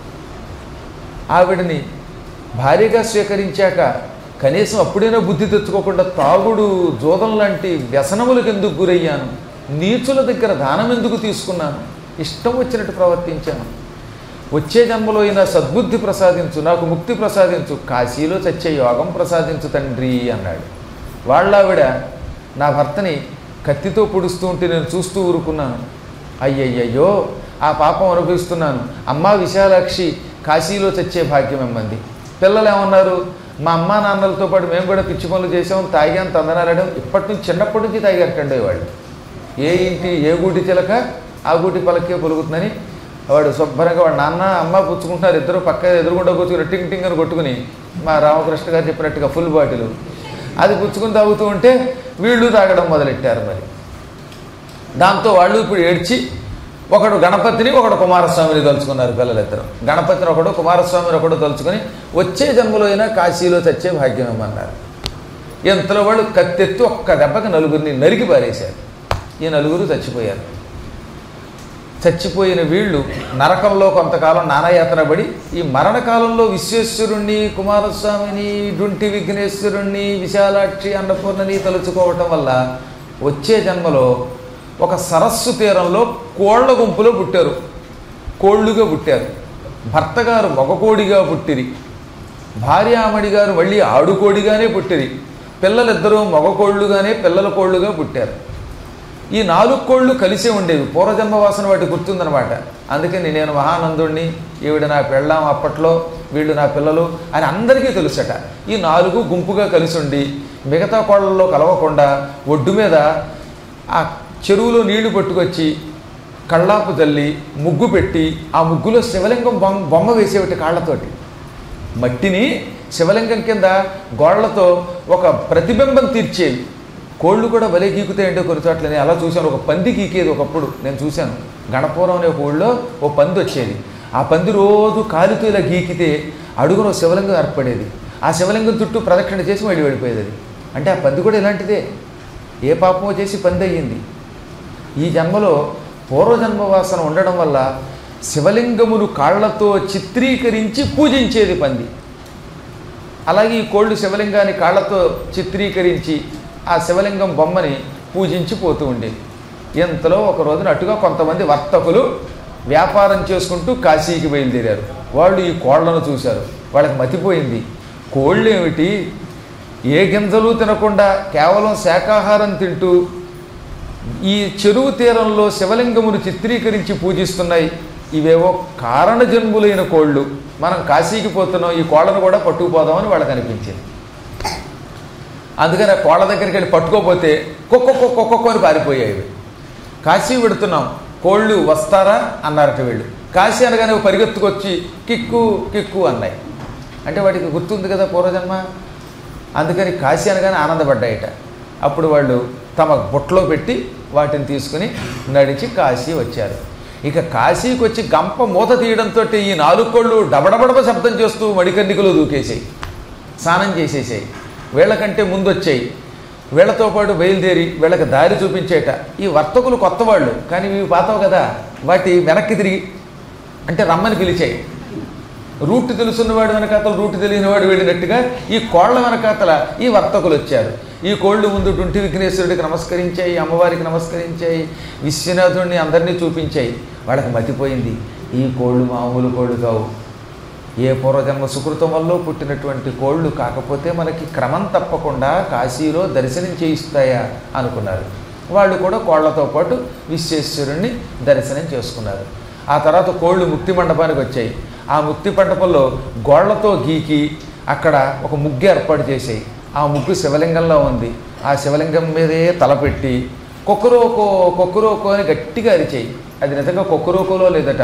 ఆవిడని భార్యగా స్వీకరించాక కనీసం అప్పుడైనా బుద్ధి తెచ్చుకోకుండా తాగుడు జోదం లాంటి వ్యసనములకు ఎందుకు గురయ్యాను నీచుల దగ్గర దానం ఎందుకు తీసుకున్నాను ఇష్టం వచ్చినట్టు ప్రవర్తించాను వచ్చే జన్మలో అయినా సద్బుద్ధి ప్రసాదించు నాకు ముక్తి ప్రసాదించు కాశీలో చచ్చే యోగం ప్రసాదించు తండ్రి అన్నాడు వాళ్ళావిడ నా భర్తని కత్తితో పొడుస్తూ ఉంటే నేను చూస్తూ ఊరుకున్నాను అయ్యయ్యయ్యో ఆ పాపం అనుభవిస్తున్నాను అమ్మా విశాలాక్షి కాశీలో చచ్చే భాగ్యం ఇమ్మంది పిల్లలు ఏమన్నారు మా అమ్మా నాన్నలతో పాటు మేము కూడా పిచ్చి పనులు చేసాం తాగాం తందనారాయడం ఇప్పటి నుంచి చిన్నప్పటి నుంచి తాగారటండి వాళ్ళు ఏ ఇంటి ఏ గూటి చిలక ఆ గూటి పలకే పొలుగుతుందని వాడు శుభ్రంగా వాడు నాన్న అమ్మ పుచ్చుకుంటున్నారు ఇద్దరు పక్క ఎదురుగుండా కూర్చుని టింగ్ టింగ్ అని కొట్టుకుని మా రామకృష్ణ గారు చెప్పినట్టుగా ఫుల్ బాటిల్ అది పుచ్చుకుని తాగుతూ ఉంటే వీళ్ళు తాగడం మొదలెట్టారు మరి దాంతో వాళ్ళు ఇప్పుడు ఏడ్చి ఒకడు గణపతిని ఒకడు కుమారస్వామిని తలుచుకున్నారు పిల్లలిద్దరు గణపతిని ఒకడు కుమారస్వామిని ఒకడు తలుచుకొని వచ్చే జన్మలో అయినా కాశీలో చచ్చే భాగ్యం ఇమ్మన్నారు ఇంతలో వాళ్ళు కత్తెత్తి ఒక్క దెబ్బకి నలుగురిని నరికి పారేశారు ఈ నలుగురు చచ్చిపోయారు చచ్చిపోయిన వీళ్ళు నరకంలో కొంతకాలం నానాయాతన పడి ఈ మరణకాలంలో విశ్వేశ్వరుణ్ణి కుమారస్వామిని డుంటి విఘ్నేశ్వరుణ్ణి విశాలాక్షి అన్నపూర్ణని తలుచుకోవటం వల్ల వచ్చే జన్మలో ఒక సరస్సు తీరంలో కోళ్ల గుంపులో పుట్టారు కోళ్ళుగా పుట్టారు భర్త గారు మగకోడిగా పుట్టిరి భార్యామణి గారు మళ్ళీ ఆడుకోడిగానే పుట్టిరి పిల్లలిద్దరూ మగకోళ్ళుగానే పిల్లల కోళ్ళుగా పుట్టారు ఈ నాలుగు కోళ్ళు కలిసే ఉండేవి పూర్వజన్మ వాసన వాటి గుర్తుందనమాట అందుకని నేను మహానందుణ్ణి ఈవిడ నా పెళ్ళాం అప్పట్లో వీళ్ళు నా పిల్లలు అని అందరికీ తెలుసట ఈ నాలుగు గుంపుగా కలిసి ఉండి మిగతా కోళ్ళల్లో కలవకుండా ఒడ్డు మీద ఆ చెరువులో నీళ్లు పట్టుకొచ్చి కళ్ళాపు తల్లి ముగ్గు పెట్టి ఆ ముగ్గులో శివలింగం బొమ్మ బొమ్మ వేసేవిటి కాళ్ళతోటి మట్టిని శివలింగం కింద గోళ్లతో ఒక ప్రతిబింబం తీర్చేవి కోళ్ళు కూడా భలే గీకుతాయంటే కొన్ని చోట్ల నేను అలా చూశాను ఒక పంది గీకేది ఒకప్పుడు నేను చూశాను గణపురం అనే ఒక ఊళ్ళో ఓ పంది వచ్చేది ఆ పంది రోజు కాలుతో ఇలా గీకితే అడుగున ఓ శివలింగం ఏర్పడేది ఆ శివలింగం చుట్టూ ప్రదక్షిణ చేసి మళ్ళీ వెళ్ళిపోయేది అది అంటే ఆ పంది కూడా ఇలాంటిదే ఏ పాపమో చేసి పంది అయ్యింది ఈ జన్మలో పూర్వజన్మ వాసన ఉండడం వల్ల శివలింగమును కాళ్లతో చిత్రీకరించి పూజించేది పంది అలాగే ఈ కోళ్ళు శివలింగాన్ని కాళ్లతో చిత్రీకరించి ఆ శివలింగం బొమ్మని పూజించి పోతూ ఉండేది ఇంతలో ఒక రోజున అటుగా కొంతమంది వర్తకులు వ్యాపారం చేసుకుంటూ కాశీకి బయలుదేరారు వాళ్ళు ఈ కోళ్లను చూశారు వాళ్ళకి మతిపోయింది కోళ్ళు ఏమిటి ఏ గింజలు తినకుండా కేవలం శాకాహారం తింటూ ఈ చెరువు తీరంలో శివలింగమును చిత్రీకరించి పూజిస్తున్నాయి ఇవేవో కారణ జన్ములైన కోళ్ళు మనం కాశీకి పోతున్నాం ఈ కోళ్ళను కూడా పట్టుకుపోదామని వాళ్ళకి అనిపించింది అందుకని ఆ కోళ్ళ దగ్గరికి వెళ్ళి పట్టుకోపోతే కుక్క కుక్క అని పారిపోయాయి ఇవి. కాశీ పెడుతున్నాం కోళ్ళు వస్తారా అన్నారట వీళ్ళు కాశీ అనగానే పరిగెత్తుకొచ్చి కిక్కు కిక్కు అన్నాయి అంటే వాటికి గుర్తుంది కదా పూర్వజన్మ అందుకని కాశీ అనగానే ఆనందపడ్డాయట అప్పుడు వాళ్ళు తమ బుట్టలో పెట్టి వాటిని తీసుకుని నడిచి కాశీ వచ్చారు ఇక కాశీకి వచ్చి గంప మూత తీయడంతో ఈ నాలుగు కోళ్ళు డబడబడబ శబ్దం చేస్తూ మడికన్నికలు దూకేసాయి స్నానం చేసేసాయి వీళ్ళకంటే ముందు వచ్చాయి వీళ్ళతో పాటు బయలుదేరి వీళ్ళకి దారి చూపించేట ఈ వర్తకులు కొత్త వాళ్ళు కానీ ఇవి పాతవు కదా వాటి వెనక్కి తిరిగి అంటే రమ్మని పిలిచాయి రూట్ తెలుసున్నవాడు వెనకాతల రూట్ తెలియనివాడు వెళ్ళినట్టుగా ఈ కోళ్ల వెనకాతల ఈ వర్తకులు వచ్చారు ఈ కోళ్ళు ముందు డుంటి విఘ్నేశ్వరుడికి నమస్కరించాయి అమ్మవారికి నమస్కరించాయి విశ్వనాథుడిని అందరినీ చూపించాయి వాళ్ళకి మతిపోయింది ఈ కోళ్ళు మామూలు కోళ్ళు కావు ఏ పూర్వజన్మ సుకృతం వల్ల పుట్టినటువంటి కోళ్ళు కాకపోతే మనకి క్రమం తప్పకుండా కాశీలో దర్శనం చేయిస్తాయా అనుకున్నారు వాళ్ళు కూడా కోళ్లతో పాటు విశ్వేశ్వరుణ్ణి దర్శనం చేసుకున్నారు ఆ తర్వాత కోళ్ళు ముక్తి మండపానికి వచ్చాయి ఆ ముక్తి మండపంలో గోళ్లతో గీకి అక్కడ ఒక ముగ్గు ఏర్పాటు చేసాయి ఆ ముగ్గు శివలింగంలో ఉంది ఆ శివలింగం మీదే తలపెట్టి కొక్కరోకో కొక్కరోకో అని గట్టిగా అరిచాయి అది నిజంగా కొక్కరోకోలో లేదట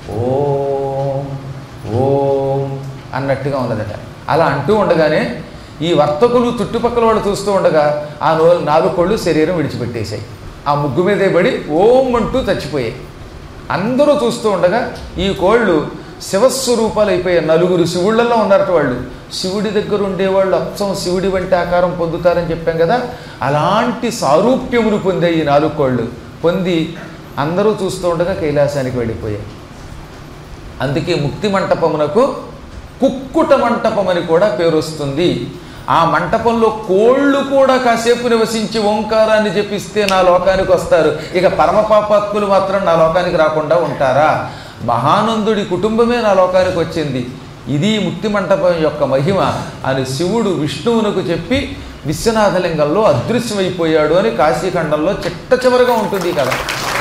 ఓం ఓం అన్నట్టుగా ఉన్నదట అలా అంటూ ఉండగానే ఈ వర్తకులు చుట్టుపక్కల వాళ్ళు చూస్తూ ఉండగా ఆ నో నాలుగు కోళ్ళు శరీరం విడిచిపెట్టేశాయి ఆ ముగ్గు మీదే పడి ఓం అంటూ చచ్చిపోయాయి అందరూ చూస్తూ ఉండగా ఈ కోళ్ళు శివస్వరూపాలు అయిపోయారు నలుగురు శివుళ్ళల్లో ఉన్నారట వాళ్ళు శివుడి దగ్గర ఉండేవాళ్ళు అచ్చం శివుడి వంటి ఆకారం పొందుతారని చెప్పాం కదా అలాంటి సారూప్యములు పొందాయి ఈ నాలుగు కోళ్ళు పొంది అందరూ చూస్తూ ఉండగా కైలాసానికి వెళ్ళిపోయాయి అందుకే ముక్తి మంటపమునకు కుక్కుట మంటపం అని కూడా పేరు వస్తుంది ఆ మంటపంలో కోళ్ళు కూడా కాసేపు నివసించి ఓంకారాన్ని జపిస్తే నా లోకానికి వస్తారు ఇక పరమపాపాత్ములు మాత్రం నా లోకానికి రాకుండా ఉంటారా మహానందుడి కుటుంబమే నా లోకానికి వచ్చింది ఇది ముక్తి మంటపం యొక్క మహిమ అని శివుడు విష్ణువునకు చెప్పి విశ్వనాథలింగంలో అదృశ్యమైపోయాడు అని కాశీఖండంలో చిట్ట చివరగా ఉంటుంది కదా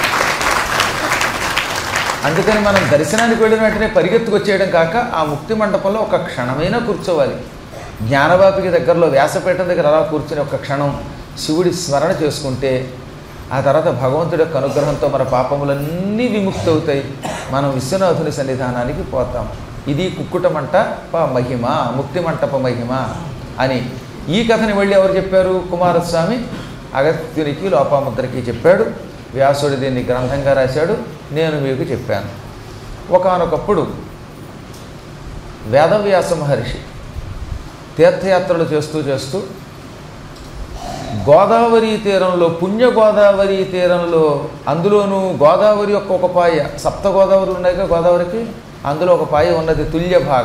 అందుకని మనం దర్శనానికి వెళ్ళిన వెంటనే పరిగెత్తుకొచ్చేయడం కాక ఆ ముక్తి మండపంలో ఒక క్షణమైనా కూర్చోవాలి జ్ఞానవాపికి దగ్గరలో వ్యాసపీఠం దగ్గర అలా కూర్చుని ఒక క్షణం శివుడి స్మరణ చేసుకుంటే ఆ తర్వాత భగవంతుడి యొక్క అనుగ్రహంతో మన పాపములన్నీ విముక్తి అవుతాయి మనం విశ్వనాథుని సన్నిధానానికి పోతాం ఇది కుక్కుట మంటప మహిమ ముక్తి మంటప మహిమ అని ఈ కథని వెళ్ళి ఎవరు చెప్పారు కుమారస్వామి అగత్యునికి లోపాముద్రకి చెప్పాడు వ్యాసుడు దీన్ని గ్రంథంగా రాశాడు నేను మీకు చెప్పాను ఒకానొకప్పుడు వేదవ్యాస మహర్షి తీర్థయాత్రలు చేస్తూ చేస్తూ గోదావరి తీరంలో పుణ్య గోదావరి తీరంలో అందులోనూ గోదావరి యొక్క ఒక పాయ సప్త గోదావరి ఉన్నాయిగా గోదావరికి అందులో ఒక పాయ ఉన్నది తుల్య భాగ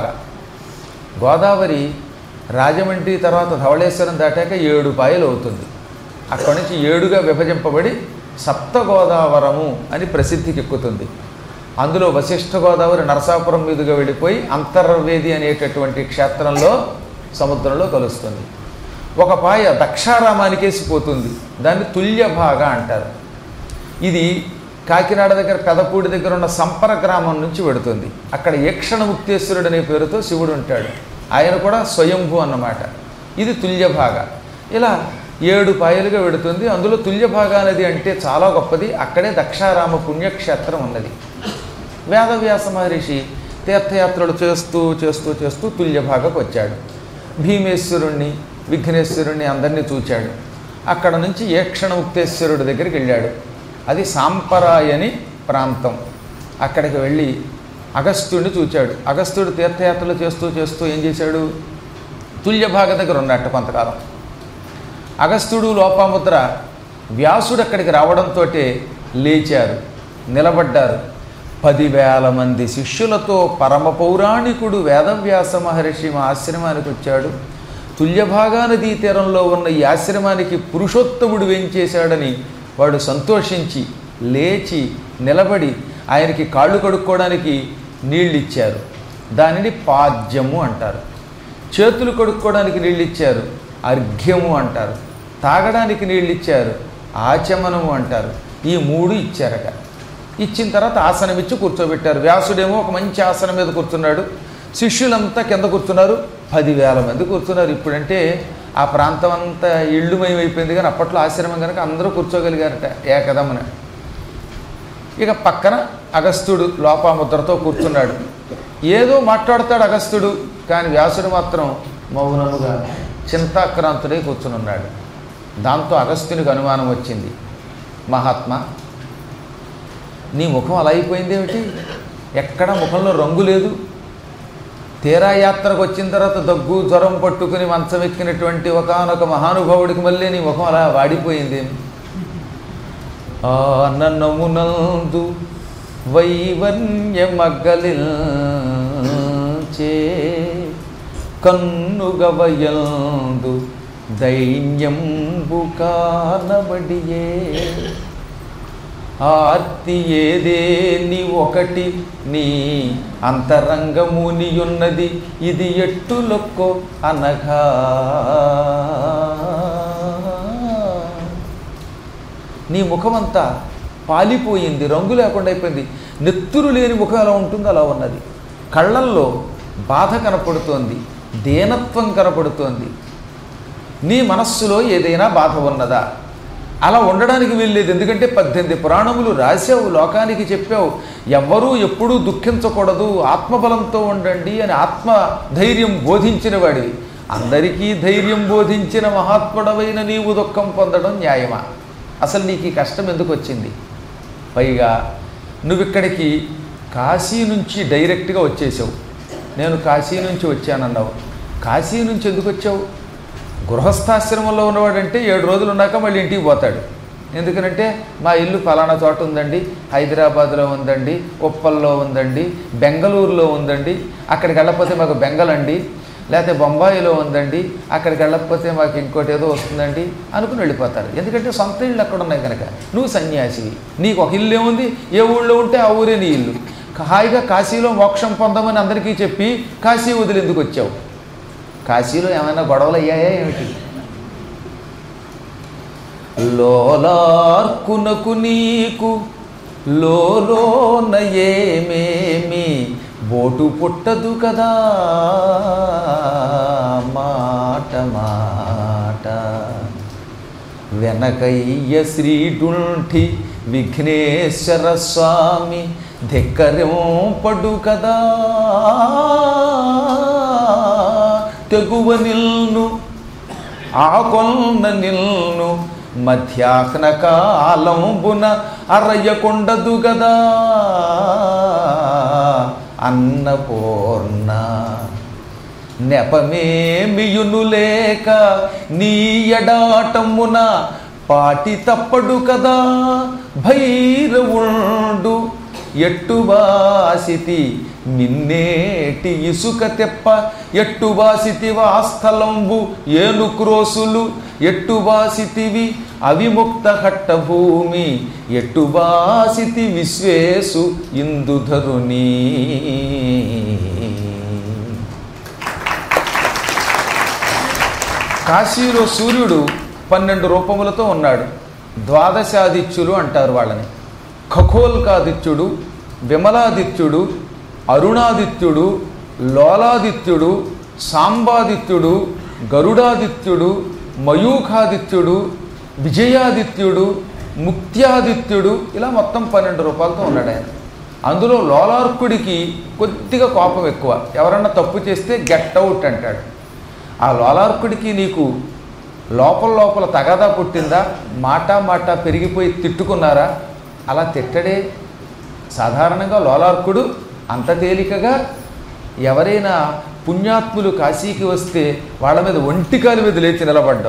గోదావరి రాజమండ్రి తర్వాత ధవళేశ్వరం దాటాక ఏడు పాయలు అవుతుంది అక్కడి నుంచి ఏడుగా విభజింపబడి సప్త గోదావరము అని ప్రసిద్ధికి ఎక్కుతుంది అందులో వశిష్ఠ గోదావరి నరసాపురం మీదుగా వెళ్ళిపోయి అంతర్వేది అనేటటువంటి క్షేత్రంలో సముద్రంలో కలుస్తుంది ఒక పాయ దక్షారామానికేసి పోతుంది దాన్ని తుల్య భాగ అంటారు ఇది కాకినాడ దగ్గర పెదపూడి దగ్గర ఉన్న సంపర గ్రామం నుంచి వెడుతుంది అక్కడ ఏక్షణ ముక్తేశ్వరుడు అనే పేరుతో శివుడు ఉంటాడు ఆయన కూడా స్వయంభూ అన్నమాట ఇది తుల్యభాగ ఇలా ఏడు పాయలుగా వెడుతుంది అందులో తుల్యభాగ అనేది అంటే చాలా గొప్పది అక్కడే దక్షారామ పుణ్యక్షేత్రం ఉన్నది వేదవ్యాస మహర్షి తీర్థయాత్రలు చేస్తూ చేస్తూ చేస్తూ తుల్యభాగకు వచ్చాడు భీమేశ్వరుణ్ణి విఘ్నేశ్వరుణ్ణి అందరినీ చూచాడు అక్కడ నుంచి ఏక్షణ ముక్తేశ్వరుడి దగ్గరికి వెళ్ళాడు అది సాంపరాయని ప్రాంతం అక్కడికి వెళ్ళి అగస్త్యుడిని చూచాడు అగస్త్యుడు తీర్థయాత్రలు చేస్తూ చేస్తూ ఏం చేశాడు తుల్యభాగ దగ్గర ఉన్నట్టు కొంతకాలం అగస్త్యుడు లోపాముద్ర వ్యాసుడు అక్కడికి రావడంతో లేచారు నిలబడ్డారు పదివేల మంది శిష్యులతో పరమ పౌరాణికుడు వేదవ్యాస మహర్షి మా ఆశ్రమానికి వచ్చాడు తుల్యభాగా నదీ తీరంలో ఉన్న ఈ ఆశ్రమానికి పురుషోత్తముడు వేంచేశాడని వాడు సంతోషించి లేచి నిలబడి ఆయనకి కాళ్ళు కడుక్కోవడానికి నీళ్ళు ఇచ్చారు దానిని పాద్యము అంటారు చేతులు కడుక్కోవడానికి నీళ్ళు ఇచ్చారు అర్ఘ్యము అంటారు తాగడానికి నీళ్ళు ఇచ్చారు ఆచమనము అంటారు ఈ మూడు ఇచ్చారట ఇచ్చిన తర్వాత ఆసనం ఇచ్చి కూర్చోబెట్టారు వ్యాసుడేమో ఒక మంచి ఆసనం మీద కూర్చున్నాడు శిష్యులంతా కింద కూర్చున్నారు పదివేల మంది కూర్చున్నారు ఇప్పుడంటే ఆ ప్రాంతం అంతా ఇళ్ళుమయం అయిపోయింది కానీ అప్పట్లో ఆశ్రమం కనుక అందరూ కూర్చోగలిగారట ఏకదమున ఇక పక్కన అగస్త్యుడు లోపాముద్రతో కూర్చున్నాడు ఏదో మాట్లాడతాడు అగస్త్యుడు కానీ వ్యాసుడు మాత్రం మౌనముగా చింతాక్రాంతుడై కూర్చునున్నాడు దాంతో అగస్త్యునికి అనుమానం వచ్చింది మహాత్మా నీ ముఖం అలా అయిపోయిందేమిటి ఎక్కడ ముఖంలో రంగు లేదు తీరా యాత్రకు వచ్చిన తర్వాత దగ్గు జ్వరం పట్టుకుని మంచం ఎక్కినటువంటి ఒకనొక మహానుభావుడికి మళ్ళీ నీ ముఖం అలా వాడిపోయింది ఆననమునందు వైవన్యమగ్గలిల్చే కన్నుగవయందు దైన్యంబు కానబడియే ఆర్తి ఏదేని ఒకటి నీ అంతరంగమునియున్నది ఇది ఎట్టులొక్కో అనగా నీ ముఖమంతా పాలిపోయింది రంగు లేకుండా అయిపోయింది నెత్తురు లేని ముఖం ఎలా ఉంటుందో అలా ఉన్నది కళ్ళల్లో బాధ కనపడుతోంది దీనత్వం కనపడుతోంది నీ మనస్సులో ఏదైనా బాధ ఉన్నదా అలా ఉండడానికి వీల్లేదు ఎందుకంటే పద్దెనిమిది పురాణములు రాసావు లోకానికి చెప్పావు ఎవ్వరూ ఎప్పుడూ దుఃఖించకూడదు ఆత్మబలంతో ఉండండి అని ఆత్మ ధైర్యం బోధించిన వాడివి అందరికీ ధైర్యం బోధించిన మహాత్ముడవైన నీవు దుఃఖం పొందడం న్యాయమా అసలు నీకు ఈ కష్టం ఎందుకు వచ్చింది పైగా నువ్వు ఇక్కడికి కాశీ నుంచి డైరెక్ట్గా వచ్చేసావు నేను కాశీ నుంచి వచ్చానన్నావు కాశీ నుంచి ఎందుకు వచ్చావు గృహస్థాశ్రమంలో ఉన్నవాడంటే ఏడు రోజులు ఉన్నాక మళ్ళీ ఇంటికి పోతాడు ఎందుకనంటే మా ఇల్లు ఫలానా చోట ఉందండి హైదరాబాద్లో ఉందండి ఉప్పల్లో ఉందండి బెంగళూరులో ఉందండి అక్కడికి వెళ్ళకపోతే మాకు బెంగళండి లేకపోతే బొంబాయిలో ఉందండి అక్కడికి వెళ్ళకపోతే మాకు ఇంకోటి ఏదో వస్తుందండి అనుకుని వెళ్ళిపోతారు ఎందుకంటే సొంత ఇళ్ళు అక్కడ ఉన్నాయి కనుక నువ్వు సన్యాసివి నీకు ఒక ఇల్లు ఏముంది ఏ ఊళ్ళో ఉంటే ఆ ఊరే నీ ఇల్లు హాయిగా కాశీలో మోక్షం పొందమని అందరికీ చెప్పి కాశీ వదిలి ఎందుకు వచ్చావు కాశీలో ఏమైనా గొడవలు అయ్యాయా ఏమిటి లోలార్కునకు నీకు లోలోన ఏమేమి బోటు పుట్టదు కదా మాట మాట వెనకయ్య శ్రీడుంఠి విఘ్నేశ్వర స్వామి ధిక్కరింపడు కదా తెగువ నిల్ను ఆకొన్న నిల్ను మధ్యాహ్న కాలంబున అరయ్యకొండదు గదా అన్నపూర్ణ నెపమేమియును లేక నీ ఎడాటమున పాటి తప్పడు కదా భైరవుండు ఎట్టుబాసితి మిన్నేటి ఇసుక తెప్ప ఎట్టుబాసితి వాస్థలంబు ఏను క్రోసులు ఎట్టుబాసితివి అవిముక్త హట్ట భూమి ఎట్టుబాసితి విశ్వేసు ఇందుధరుని కాశీలో సూర్యుడు పన్నెండు రూపములతో ఉన్నాడు ద్వాదశాదిత్యులు అంటారు వాళ్ళని ఖగోల్కాదిత్యుడు విమలాదిత్యుడు అరుణాదిత్యుడు లోలాదిత్యుడు సాంబాదిత్యుడు గరుడాదిత్యుడు మయూఖాదిత్యుడు విజయాదిత్యుడు ముక్త్యాదిత్యుడు ఇలా మొత్తం పన్నెండు రూపాయలతో ఉన్నాడు ఆయన అందులో లోలార్కుడికి కొద్దిగా కోపం ఎక్కువ ఎవరన్నా తప్పు చేస్తే గెట్ అవుట్ అంటాడు ఆ లోలార్కుడికి నీకు లోపల లోపల తగాదా పుట్టిందా మాట మాట పెరిగిపోయి తిట్టుకున్నారా అలా తిట్టడే సాధారణంగా లోలార్కుడు అంత తేలికగా ఎవరైనా పుణ్యాత్ములు కాశీకి వస్తే వాళ్ళ మీద ఒంటికాలి మీద లేచి నిలబడ్డం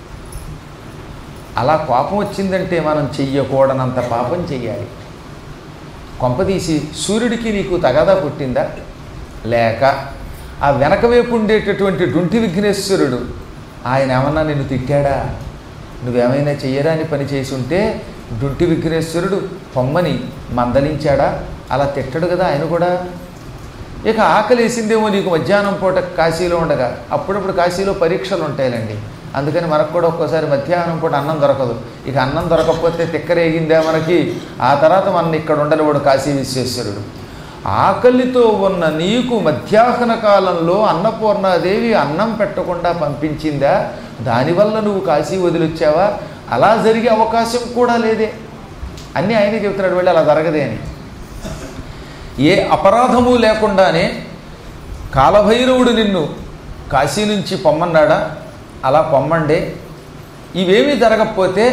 అలా కోపం వచ్చిందంటే మనం చెయ్యకూడనంత పాపం చెయ్యాలి కొంపదీసి సూర్యుడికి నీకు తగాదా పుట్టిందా లేక ఆ వెనక వైపు ఉండేటటువంటి డుంటి విఘ్నేశ్వరుడు ఆయన ఏమన్నా నిన్ను తిట్టాడా నువ్వేమైనా చెయ్యరాని పని చేసి ఉంటే డుంటి విఘ్నేశ్వరుడు పొమ్మని మందలించాడా అలా తిట్టడు కదా ఆయన కూడా ఇక ఆకలేసిందేమో నీకు మధ్యాహ్నం పూట కాశీలో ఉండగా అప్పుడప్పుడు కాశీలో పరీక్షలు ఉంటాయిలండి అందుకని మనకు కూడా ఒక్కోసారి మధ్యాహ్నం పూట అన్నం దొరకదు ఇక అన్నం దొరకకపోతే తిక్కరేగిందే మనకి ఆ తర్వాత మన ఇక్కడ ఉండలేవాడు కాశీ విశ్వేశ్వరుడు ఆకలితో ఉన్న నీకు మధ్యాహ్న కాలంలో అన్నపూర్ణాదేవి అన్నం పెట్టకుండా పంపించిందా దానివల్ల నువ్వు కాశీ వదిలొచ్చావా అలా జరిగే అవకాశం కూడా లేదే అన్నీ ఆయనే చెబుతున్నాడు వెళ్ళి అలా జరగదే అని ఏ అపరాధము లేకుండానే కాలభైరవుడు నిన్ను కాశీ నుంచి పొమ్మన్నాడా అలా పొమ్మండే ఇవేమీ జరగకపోతే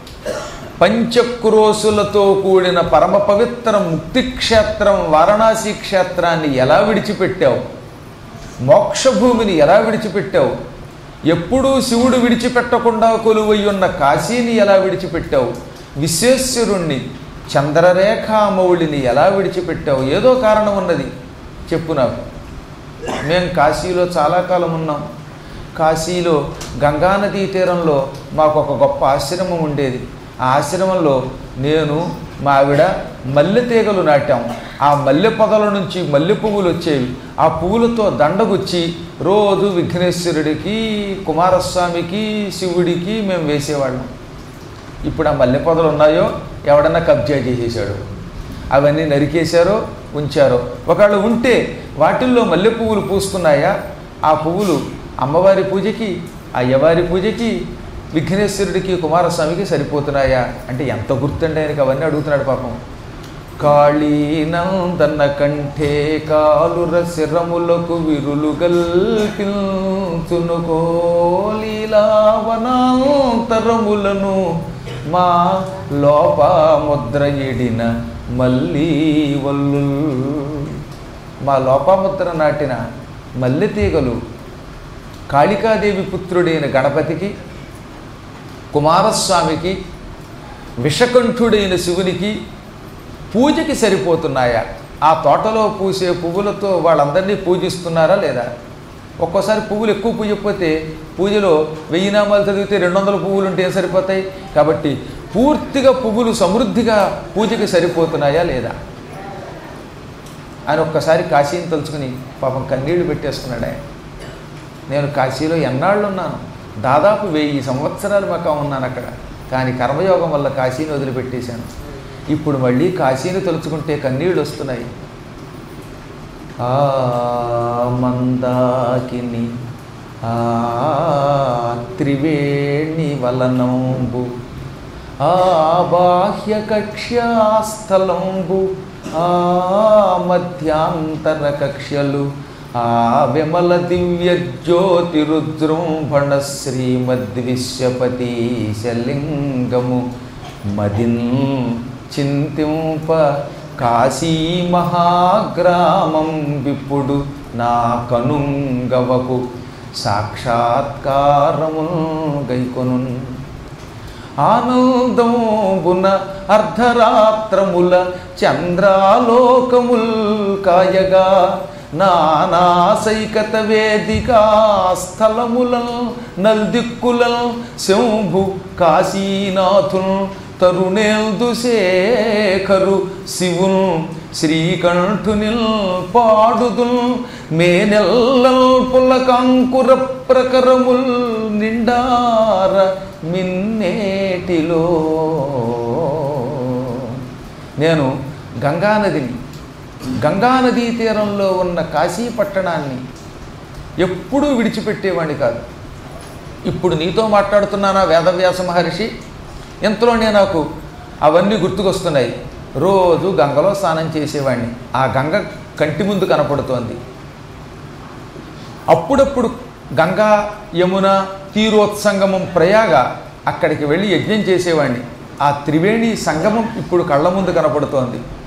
పంచక్రోసులతో కూడిన పరమ పవిత్ర ముక్తిక్షేత్రం వారణాసి క్షేత్రాన్ని ఎలా విడిచిపెట్టావు మోక్షభూమిని ఎలా విడిచిపెట్టావు ఎప్పుడూ శివుడు విడిచిపెట్టకుండా కొలువయ్యున్న కాశీని ఎలా విడిచిపెట్టావు విశ్వేశ్వరుణ్ణి చంద్రరేఖామౌళిని ఎలా విడిచిపెట్టావు ఏదో కారణం ఉన్నది చెప్పు నాకు మేము కాశీలో చాలా కాలం ఉన్నాం కాశీలో గంగానదీ తీరంలో మాకు ఒక గొప్ప ఆశ్రమం ఉండేది ఆ ఆశ్రమంలో నేను మా ఆవిడ మల్లె తీగలు నాటాం ఆ మల్లె పొదల నుంచి మల్లె పువ్వులు వచ్చేవి ఆ పువ్వులతో దండగుచ్చి రోజు విఘ్నేశ్వరుడికి కుమారస్వామికి శివుడికి మేము వేసేవాళ్ళం ఇప్పుడు ఆ మల్లె పొదలు ఉన్నాయో ఎవడన్నా కబ్జా చేసేసాడు అవన్నీ నరికేశారో ఉంచారో ఒకవేళ ఉంటే వాటిల్లో మల్లె పువ్వులు పూసుకున్నాయా ఆ పువ్వులు అమ్మవారి పూజకి అయ్యవారి పూజకి విఘ్నేశ్వరుడికి కుమారస్వామికి సరిపోతున్నాయా అంటే ఎంత గుర్తండి ఆయనకి అవన్నీ అడుగుతున్నాడు పాపం కాళీనందన కంఠే కాలుర శిరములకు విరులు గల్పించును కోలీలావనాంతరములను మా లోపముద్ర ఎడిన మళ్ళీ వల్లు మా లోపముద్ర నాటిన మల్లె తీగలు కాళికాదేవి పుత్రుడైన గణపతికి కుమారస్వామికి విషకంఠుడైన శివునికి పూజకి సరిపోతున్నాయా ఆ తోటలో పూసే పువ్వులతో వాళ్ళందరినీ పూజిస్తున్నారా లేదా ఒక్కోసారి పువ్వులు ఎక్కువ పూయకపోతే పూజలో వెయ్యి నామాలు చదివితే రెండు వందల పువ్వులు ఉంటే ఏం సరిపోతాయి కాబట్టి పూర్తిగా పువ్వులు సమృద్ధిగా పూజకి సరిపోతున్నాయా లేదా అని ఒక్కసారి కాశీని తలుచుకుని పాపం కన్నీళ్లు పెట్టేసుకున్నాడు ఆయన నేను కాశీలో ఎన్నాళ్ళు ఉన్నాను దాదాపు వెయ్యి సంవత్సరాలు మకా ఉన్నాను అక్కడ కానీ కర్మయోగం వల్ల కాశీని వదిలిపెట్టేశాను ఇప్పుడు మళ్ళీ కాశీని తలుచుకుంటే కన్నీళ్ళు వస్తున్నాయి ఆ మందాకిని ఆ త్రివేణి వలనంబు ఆ బాహ్య కక్ష్యాస్థలంబు ఆ మధ్యాంతర కక్ష్యలు ఆ విమల దివ్య జ్యోతిరుజృంభణ శ్రీమద్విశ్వపతి శలింగము మదిన్ చింతింప కాశీ మహాగ్రామం విప్పుడు నా కనుంగవకు సాక్షాత్కారము గైకొను ఆనందంబున అర్ధరాత్రముల చంద్రాలోకముల్ కాయగా నానాసైకత వేదికా స్థలములల్ నల్దిక్కులల్ శంభు కాశీనాథుల్ తరుణేల్దు శేఖరు శివున్ శ్రీకంఠునిల్ పాడుదుల్ మేనెల్లల్ పులకాంకుర ప్రకరముల్ నిండార మిన్నేటిలో నేను గంగానదిని గంగానదీ తీరంలో ఉన్న కాశీ పట్టణాన్ని ఎప్పుడూ విడిచిపెట్టేవాడిని కాదు ఇప్పుడు నీతో మాట్లాడుతున్నానా వేదవ్యాస మహర్షి ఎంతలోనే నాకు అవన్నీ గుర్తుకొస్తున్నాయి రోజు గంగలో స్నానం చేసేవాడిని ఆ గంగ కంటి ముందు కనపడుతోంది అప్పుడప్పుడు గంగా యమున తీరోత్సంగమం ప్రయాగ అక్కడికి వెళ్ళి యజ్ఞం చేసేవాడిని ఆ త్రివేణి సంగమం ఇప్పుడు కళ్ళ ముందు కనపడుతోంది